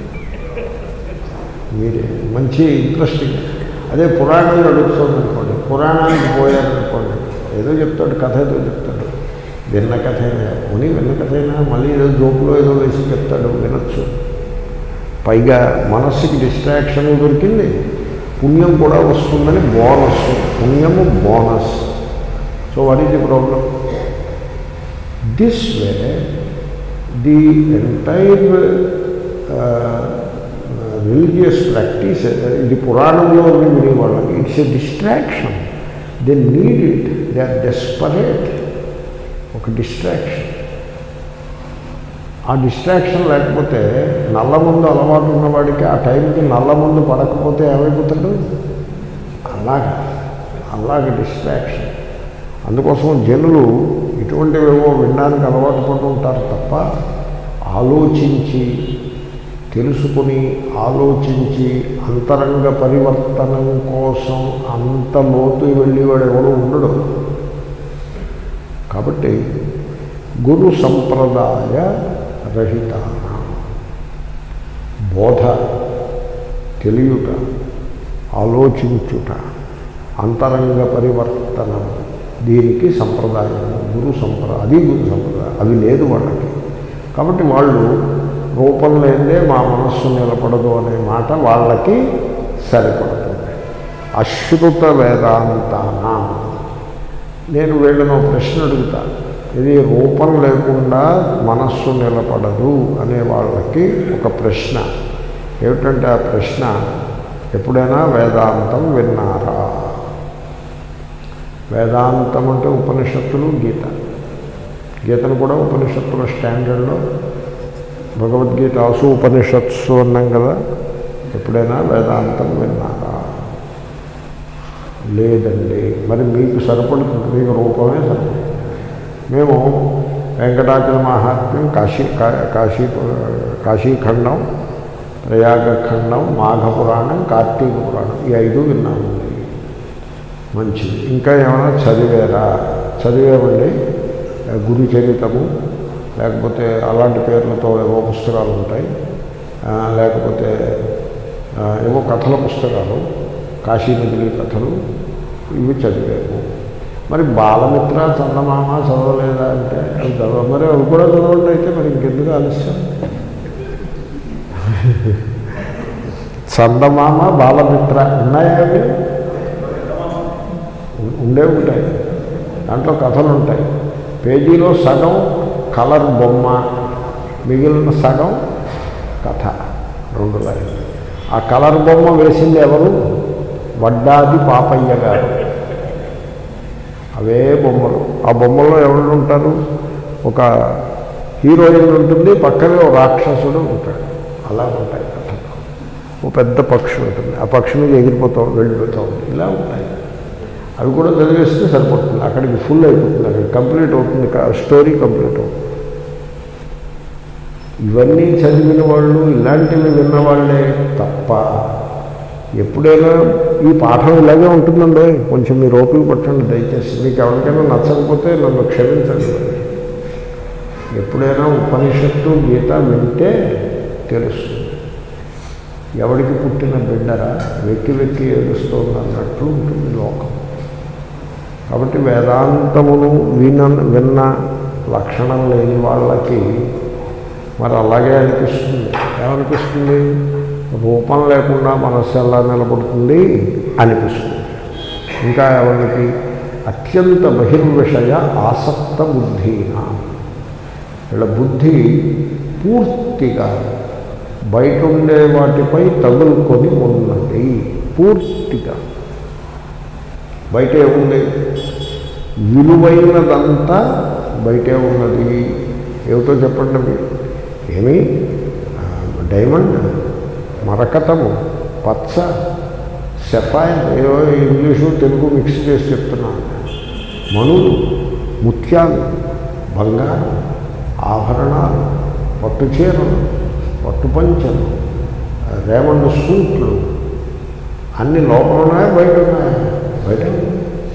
మీరే మంచి ఇంట్రెస్టింగ్ అదే పురాణం నడుస్తుంది అనుకోండి పురాణానికి పోయారనుకోండి ఏదో చెప్తాడు కథ ఏదో చెప్తాడు విన్న కథ అయినా పోనీ విన్న కథ అయినా మళ్ళీ ఏదో జోకులో ఏదో వేసి చెప్తాడు వినొచ్చు పైగా మనస్సుకి డిస్ట్రాక్షన్ దొరికింది పుణ్యం కూడా వస్తుందని బోనస్ పుణ్యము bonus so what is the problem this way the entire religious practice ఇది పురాణంలో ఉంది వినే వాళ్ళకి it's a distraction they need it they are desperate ఒక డిస్ట్రాక్షన్ ఆ డిస్ట్రాక్షన్ లేకపోతే నల్ల ముందు అలవాటు ఉన్నవాడికి ఆ టైంకి నల్ల ముందు పడకపోతే ఏమైపోతాడు అలాగా అలాగే డిస్ట్రాక్షన్ అందుకోసం జనులు ఇటువంటివేవో వినడానికి అలవాటు పడుతూ ఉంటారు తప్ప ఆలోచించి తెలుసుకుని ఆలోచించి అంతరంగ పరివర్తనం కోసం అంత లోతు వెళ్ళేవాడు ఎవడు ఉండడు కాబట్టి గురు సంప్రదాయ రహిత బోధ తెలియుట ఆలోచించుట అంతరంగ పరివర్తనం దీనికి సంప్రదాయం గురు సంప్రదాయం అది గురు సంప్రదాయం అది లేదు వాళ్ళకి కాబట్టి వాళ్ళు రూపం లేదే మా మనస్సు నిలబడదు అనే మాట వాళ్ళకి సరిపడుతుంది అశ్రుత వేదాంతాన నేను వీళ్ళను ఒక ప్రశ్న అడుగుతాను ఇది రూపం లేకుండా మనస్సు నిలబడదు అనే వాళ్ళకి ఒక ప్రశ్న ఏమిటంటే ఆ ప్రశ్న ఎప్పుడైనా వేదాంతం విన్నారా వేదాంతం అంటే ఉపనిషత్తులు గీత గీతను కూడా ఉపనిషత్తుల స్టాండర్డ్లో భగవద్గీత ఆసు ఉపనిషత్సు అన్నాం కదా ఎప్పుడైనా వేదాంతం విన్నారా లేదండి మరి మీకు సరిపడుతుంది మీకు రూపమే సరిపడుతుంది మేము వెంకటాచల మహాత్మ్యం కాశీ కా- కాశీ కాశీఖండం ప్రయాగఖండం మాఘపురాణం కార్తీక పురాణం ఈ ఐదు విన్నాము మంచిది ఇంకా ఏమైనా చదివారా చదివేవండి గురు చరితము లేకపోతే అలాంటి పేర్లతో ఏవో పుస్తకాలు ఉంటాయి ఆ, లేకపోతే ఆ, ఏవో కథల పుస్తకాలు కాశీనదిలి కథలు ఇవి చదివాము మరి బాలమిత్ర చందమామ చదవలేదా అంటే అవి చదవ మరి అవి కూడా చదవండి అయితే మరి ఇంకెందుకు ఆలస్యం చందమామ బాలమిత్ర ఉన్నాయా అవి ఉండే ఉంటాయి దాంట్లో కథలు ఉంటాయి పేజీలో సగం కలర్ బొమ్మ మిగిలిన సగం కథ రెండు లైన్లు ఆ కలర్ బొమ్మ వేసింది ఎవరు వడ్డాది పాపయ్య గారు అవే బొమ్మలు ఆ బొమ్మల్లో ఎవరు ఉంటారు ఒక హీరోయిన్ ఉంటుంది పక్కనే ఒక రాక్షసుడు ఉంటాడు అలా ఉంటాయి కథలు ఓ పెద్ద పక్షి ఉంటుంది ఆ పక్షి మీద ఎగిరిపోతాం వెళ్ళిపోతూ ఉంటుంది ఇలా ఉంటాయి అవి కూడా చదివేస్తే సరిపోతుంది అక్కడికి ఫుల్ అయిపోతుంది అక్కడికి కంప్లీట్ అవుతుంది కా- స్టోరీ కంప్లీట్ అవుతుంది ఇవన్నీ చదివిన వాళ్ళు ఇలాంటివి విన్నవాళ్ళే తప్ప ఎప్పుడైనా ఈ పాఠం ఇలాగే ఉంటుందండి కొంచెం మీరు ఓపిక పట్టండి దయచేసి మీకు ఎవరికైనా నచ్చకపోతే నన్ను క్షమించండి ఎప్పుడైనా ఉపనిషత్తు గీత వింటే తెలుస్తుంది ఎవడికి పుట్టిన బిడ్డరా వెక్కి వెక్కి ఏడుస్తోంది అన్నట్లు ఉంటుంది లోకం కాబట్టి వేదాంతమును విన విన్న లక్షణం లేని వాళ్ళకి మరి అలాగే అనిపిస్తుంది ఏమనిపిస్తుంది రూపం లేకుండా మనస్సు ఎలా నిలబడుతుంది అనిపిస్తుంది ఇంకా ఎవరికి అత్యంత బహిర్విషయ ఆసక్త బుద్ధిన వీళ్ళ బుద్ధి పూర్తిగా బయట ఉండే వాటిపై తగులుకొని ఉన్నది పూర్తిగా బయటే ఉంది విలువైనదంతా బయటే ఉన్నది ఏమిటో చెప్పండి మీరు ఏమి ఆ, డైమండ్ మరకతము పచ్చ సెఫైన్ ఏవో ఇంగ్లీషు తెలుగు మిక్స్ చేసి చెప్తున్నాను మణులు ముత్యాలు బంగారం ఆభరణాలు పట్టు చీరలు పట్టు పంచలు రేమండ్ సూట్లు అన్ని లోపల ఉన్నాయా బయట ఉన్నాయా బయట ఉన్నాయి.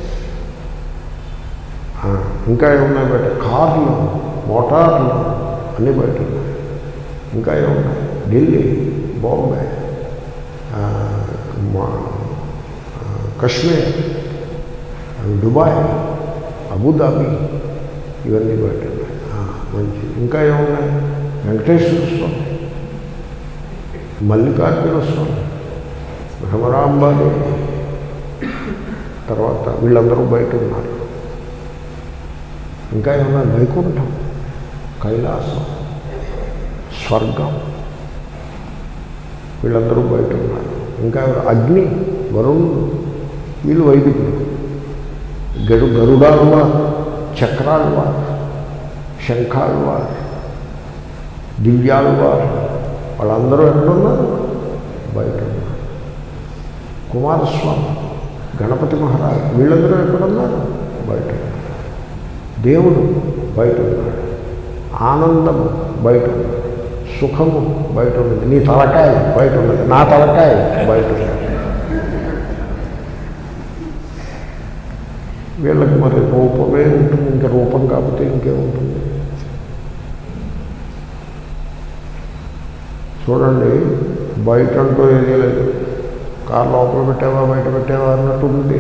ఆ, ఇంకా ఏమున్నాయి బయట కార్లు మోటార్లు అన్నీ బయట ఉన్నాయి ఇంకా ఏమున్నాయి ఢిల్లీ బాంబే ఆ, మా- ఆ, కశ్మీర్ దుబాయ్ అబుదాబి ఇవన్నీ బయట ఉన్నాయి ఆ, మంచి ఇంకా ఏమున్నాయి వెంకటేశ్వర స్వామి మల్లికార్జున స్వామి భ్రమరాంబాదేవి తర్వాత వీళ్ళందరూ బయట ఉన్నారు ఇంకా ఏమన్నా వైకుంఠం కైలాసం స్వర్గం వీళ్ళందరూ బయట ఉన్నారు ఇంకా ఎవరు? అగ్ని వరుణుడు వీళ్ళు వైదికులు గరు గరుడాల్వా చక్రాల్వా శంఖాల్వా దివ్యాల్వా వాళ్ళందరూ ఎక్కడున్నారు బయట ఉన్నారు కుమారస్వామి గణపతి మహారాజ్ వీళ్ళందరూ ఎక్కడున్నారు బయట ఉన్నారు దేవుడు బయట ఉన్నాడు ఆనందము బయట ఉన్నది సుఖము బయట ఉన్నది నీ తలకాయ బయట ఉన్నది నా తలకాయ బయట ఉన్నది వీళ్ళకి మరి రూపమే ఉంటుంది ఇంకా రూపం కాకపోతే ఇంకేముంటుంది చూడండి బయట అంటూ ఏదీ లేదు కారు లోపల పెట్టావా బయట పెట్టావా అన్నట్టు ఉంది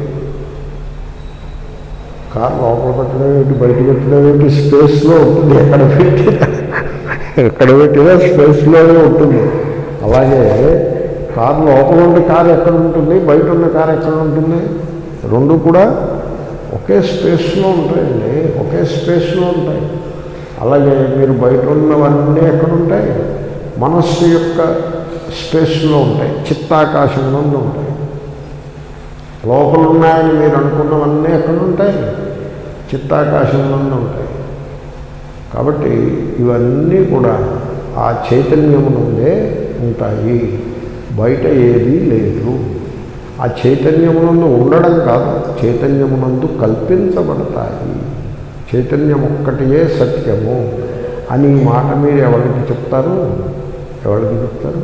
కారు లోపల పెట్టడం ఏంటి బయట పెట్టడం ఏంటి స్పేస్లో ఉంటుంది ఎక్కడ పెట్టినా ఎక్కడ పెట్టినా స్పేస్లోనే ఉంటుంది అలాగే కారు లోపల ఉండే కారు ఎక్కడ ఉంటుంది బయట ఉన్న కారు ఎక్కడ ఉంటుంది రెండు కూడా ఒకే స్పేస్లో ఉంటాయండి ఒకే స్పేస్లో ఉంటాయి అలాగే మీరు బయట ఉన్నవన్నీ ఎక్కడ ఉంటాయి మనస్సు యొక్క స్పేస్లో ఉంటాయి చిత్తాకాశంలో ఉంటాయి లోపల ఉన్నాయని మీరు అనుకున్నవన్నీ ఎక్కడ ఉంటాయి చిత్తాకాశంలో ఉంటాయి కాబట్టి ఇవన్నీ కూడా ఆ చైతన్యమునందే ఉంటాయి బయట ఏదీ లేదు ఆ చైతన్యమునందు ఉండడం కాదు చైతన్యమునందు కల్పించబడతాయి చైతన్యం ఒక్కటియే సత్యము అని ఈ మాట మీరు ఎవరికి చెప్తారు ఎవరికి చెప్తారు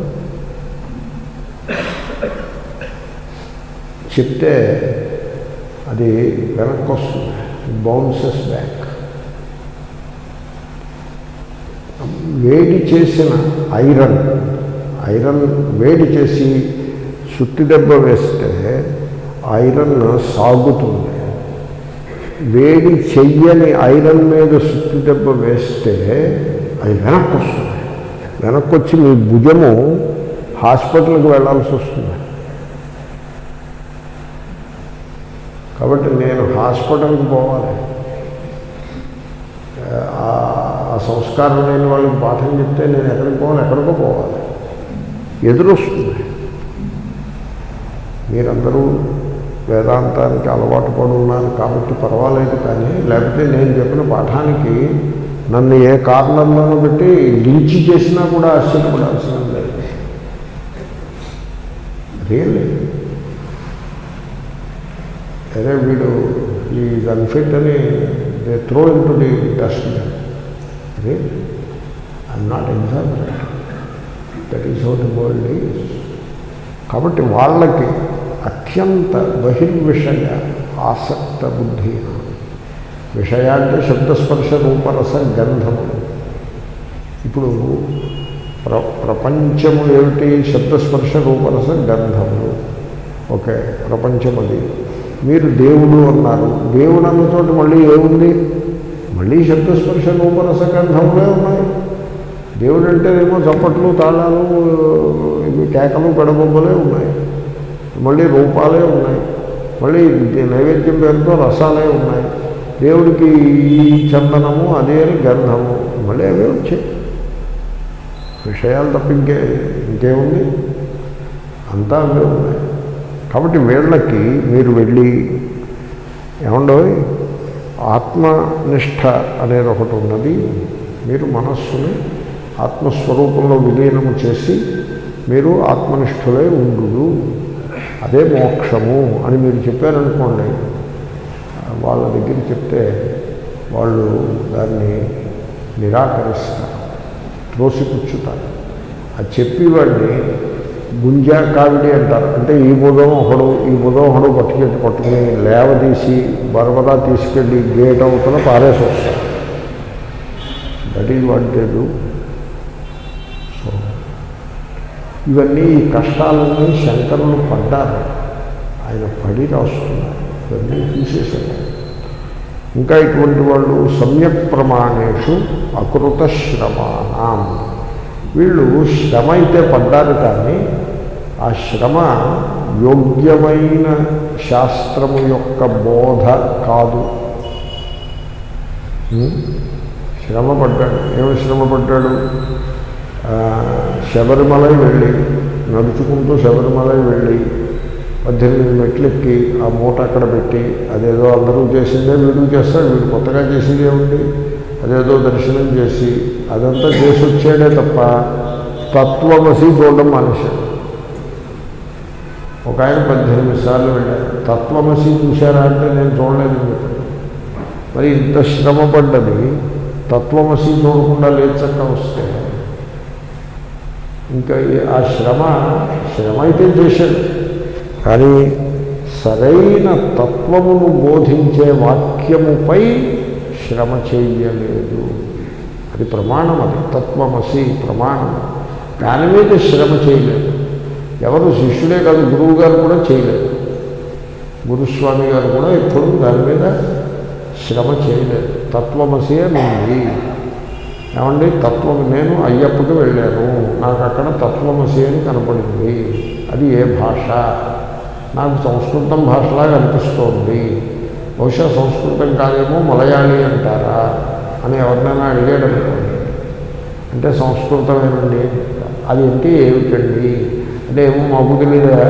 చెప్తే అది వెనక్కి వస్తుంది బౌన్సెస్ బ్యాక్ వేడి చేసిన ఐరన్ ఐరన్ వేడి చేసి సుత్తి దెబ్బ వేస్తే ఐరన్ సాగుతుంది వేడి చెయ్యని ఐరన్ మీద సుత్తి దెబ్బ వేస్తే అది వెనక్కి వస్తుంది వెనక్కి వచ్చి మీ భుజము హాస్పిటల్కి వెళ్ళాల్సి వస్తుంది కాబట్టి నేను హాస్పిటల్కి పోవాలి ఆ ఆ సంస్కారం లేని వాళ్ళకి పాఠం చెప్తే నేను ఎక్కడికి పోవాలి ఎక్కడికో పోవాలి ఎదురొస్తుంది మీరందరూ వేదాంతానికి అలవాటు పడి ఉన్నారు కాబట్టి పర్వాలేదు కానీ లేకపోతే నేను చెప్పిన పాఠానికి నన్ను ఏ కారణంలోనూ పెట్టి లించి చేసినా కూడా ఆశ్చర్యపడాల్సిన లేదు రియల్లీ అరే వీడు ఈ అన్ఫిట్ అని they throw into the dustbin real I'm not exaggerate that is how the world is కాబట్టి వాళ్ళకి అత్యంత బహిర్విషయ ఆసక్త బుద్ధి విషయ అంటే శబ్దస్పర్శ రూపరస గంధము ఇప్పుడు ప్ర ప్రపంచము ఏమిటి శబ్దస్పర్శ రూపరస గంధములు ఓకే ప్రపంచం అది మీరు దేవుడు అన్నారు దేవుడు అన్నతోటి మళ్ళీ ఏముంది మళ్ళీ శబ్దస్పర్శ రూపరస గంధములే ఉన్నాయి దేవుడు అంటే ఏమో చప్పట్లు తాళాలు ఇవి కేకలు పెడబొబ్బలే ఉన్నాయి మళ్ళీ రూపాలే ఉన్నాయి మళ్ళీ ఇది నైవేద్యం పేరుతో రసాలే ఉన్నాయి దేవుడికి ఈ చందనము అదే గంధము మళ్ళీ అవే వచ్చాయి విషయాలు తప్ప ఇంకే ఇంకేముంది అంతా అవే ఉన్నాయి కాబట్టి వీళ్ళకి మీరు వెళ్ళి ఏమండో ఆత్మనిష్ట అనేది ఒకటి ఉన్నది మీరు మనస్సుని ఆత్మస్వరూపంలో విలీనము చేసి మీరు ఆత్మనిష్ఠులై ఉండు అదే మోక్షము అని మీరు చెప్పారనుకోండి వాళ్ళ దగ్గర చెప్తే వాళ్ళు దాన్ని నిరాకరిస్తారు త్రోసిపుచ్చుతారు అది చెప్పేవాడిని గుంజా కావిడి అంటారు అంటే ఈ బుధం ఒకడు ఈ బుధం ఒకడు పట్టుకెళ్ళి పట్టుకుని లేవదీసి బరబరా తీసుకెళ్ళి గేట్ అవుతున్న పారేసి వస్తారు that is what they do so ఇవన్నీ ఈ కష్టాలన్నీ శంకరులు పడ్డారు ఆయన పడి రాస్తున్నారు ఇవన్నీ తీసేశారు ఇంకా ఇటువంటి వాళ్ళు సమ్యక్ ప్రమాణేషు అకృత శ్రమాణం వీళ్ళు శ్రమ అయితే పడ్డారు కానీ ఆ శ్రమ యోగ్యమైన శాస్త్రము యొక్క బోధ కాదు ఉం? శ్రమ పడ్డాడు ఏమి శ్రమ పడ్డాడు ఆ, శబరిమలై వెళ్ళి నడుచుకుంటూ శబరిమలై వెళ్ళి పద్దెనిమిది మెట్లెక్కి ఆ మూట అక్కడ పెట్టి అదేదో అందరూ చేసిందే వీడు చేస్తాడు వీడు కొత్తగా చేసేది ఏముంది అదేదో దర్శనం చేసి అదంతా చేసి వచ్చాడే తప్ప తత్వమసి చూడడం మానేశాడు ఒక ఆయన పద్దెనిమిది సార్లు వెళ్ళారు తత్వమసి చూశారా అంటే నేను చూడలేదని చెప్పాను మరి ఇంత శ్రమ పడ్డది తత్వమసి చూడకుండా లేచక్క వస్తే ఇంకా ఈ- ఆ శ్రమ శ్రమ అయితే చేశాడు కానీ సరైన తత్వమును బోధించే వాక్యముపై శ్రమ చెయ్యలేదు అది ప్రమాణం అది తత్వమసి ప్రమాణం దాని మీద శ్రమ చేయలేదు ఎవరు శిష్యుడే కాదు గురువు గారు కూడా చేయలేదు గురుస్వామి గారు కూడా ఎప్పుడు దాని మీద శ్రమ చేయలేదు తత్వమసి అని ఉంది ఏమండి తత్వం నేను అయ్యప్పకి వెళ్ళాను నాకు అక్కడ తత్వమసి అని కనపడింది అది ఏ భాష నాకు సంస్కృతం భాషలాగా అనిపిస్తోంది బహుశా సంస్కృతం కాదేమో మలయాళీ అంటారా అని ఎవరినైనా అడిగాడు అనుకోండి అంటే సంస్కృతమేనండి అది ఏంటి ఏమిటండి అంటే ఏమో మాకు తెలియదా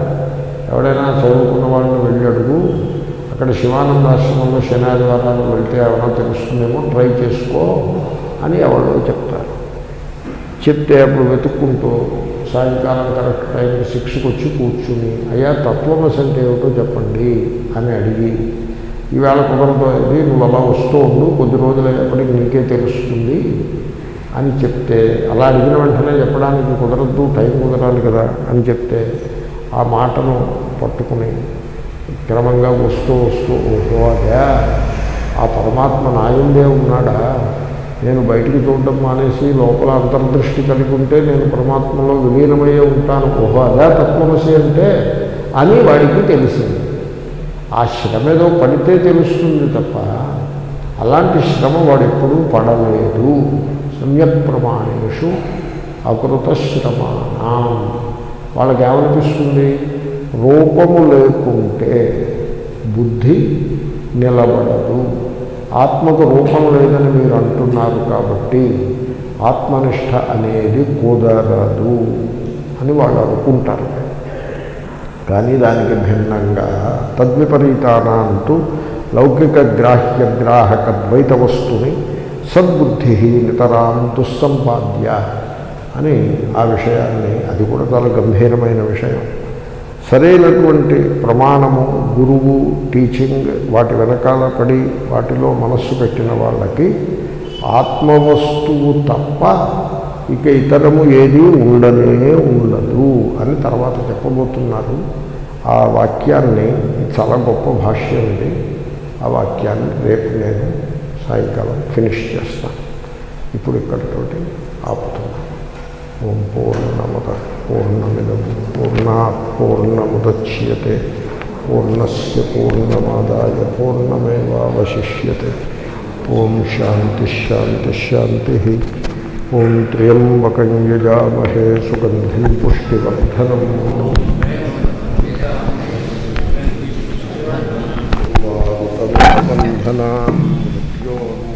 ఎవడైనా చదువుకున్న వాళ్ళని వెళ్ళి అడుగు అక్కడ శివానంద ఆశ్రమంలో శనాదివారాలు వెళ్తే ఏమైనా తెలుస్తుందేమో ట్రై చేసుకో అని ఎవరో చెప్తారు చెప్తే అప్పుడు వెతుక్కుంటూ సాయంకాలం కరెక్ట్ టైంకి శిక్షకు వచ్చి కూర్చుని అయ్యా తత్వమసి అంటే ఏమిటో చెప్పండి అని అడిగి ఈవేళ కుదరదు ఇది నువ్వు అలా వస్తూ ఉండు కొద్ది రోజులు అయ్యేప్పటికి నీకే తెలుస్తుంది అని చెప్తే అలా అడిగిన వెంటనే చెప్పడానికి కుదరద్దు టైం కుదరాలి కదా అని చెప్తే ఆ మాటను పట్టుకుని క్రమంగా వస్తూ వస్తూ ఓహో అదే ఆ పరమాత్మ నాయందే ఉన్నాడా నేను బయటికి చూడడం మానేసి లోపల అంతర్దృష్టి కలిగి ఉంటే నేను పరమాత్మలో విలీనమయ్యే ఉంటాను ఓహో అదే తత్వమసి అంటే అని వాడికి తెలిసింది ఆ శ్రమ ఏదో పడితే తెలుస్తుంది తప్ప అలాంటి శ్రమ వాడు ఎప్పుడూ పడలేదు సమ్యక్ ప్రమాణేషు అకృత శ్రమాణం వాళ్ళకి ఏమనిపిస్తుంది రూపము లేకుంటే బుద్ధి నిలబడదు ఆత్మకు రూపం లేదని మీరు అంటున్నారు కాబట్టి ఆత్మనిష్ట అనేది కుదరదు అని వాళ్ళు అనుకుంటారు కానీ దానికి భిన్నంగా తద్విపరీతానంతు లౌకిక గ్రాహ్య గ్రాహక ద్వైత వస్తుని సద్బుద్ధి నితరాం దుస్సంపాద్య అని ఆ విషయాన్ని అది కూడా చాలా గంభీరమైన విషయం సరైనటువంటి ప్రమాణము గురువు టీచింగ్ వాటి వెనకాల పడి వాటిలో మనస్సు పెట్టిన వాళ్ళకి ఆత్మవస్తువు తప్ప ఇక ఇతరము ఏది ఉండనే ఉండదు అని తర్వాత చెప్పబోతున్నారు ఆ వాక్యాన్ని ఇది చాలా గొప్ప భాష్యం ఇది ఆ వాక్యాన్ని రేపు నేను సాయంకాలం ఫినిష్ చేస్తాను ఇప్పుడు ఇక్కడితోటి ఆపుతున్నాను ఓం పూర్ణమద పూర్ణమిదం పూర్ణా పూర్ణముద్యతే పూర్ణస్ పూర్ణమాదాయ పూర్ణమేవాశిష్యతే ఓం శాంతి శాంతి శాంతి ఓం త్ర్యంబకం యజామహే సుగంధిం పుష్టివర్ధనం బంధనా మృత్యో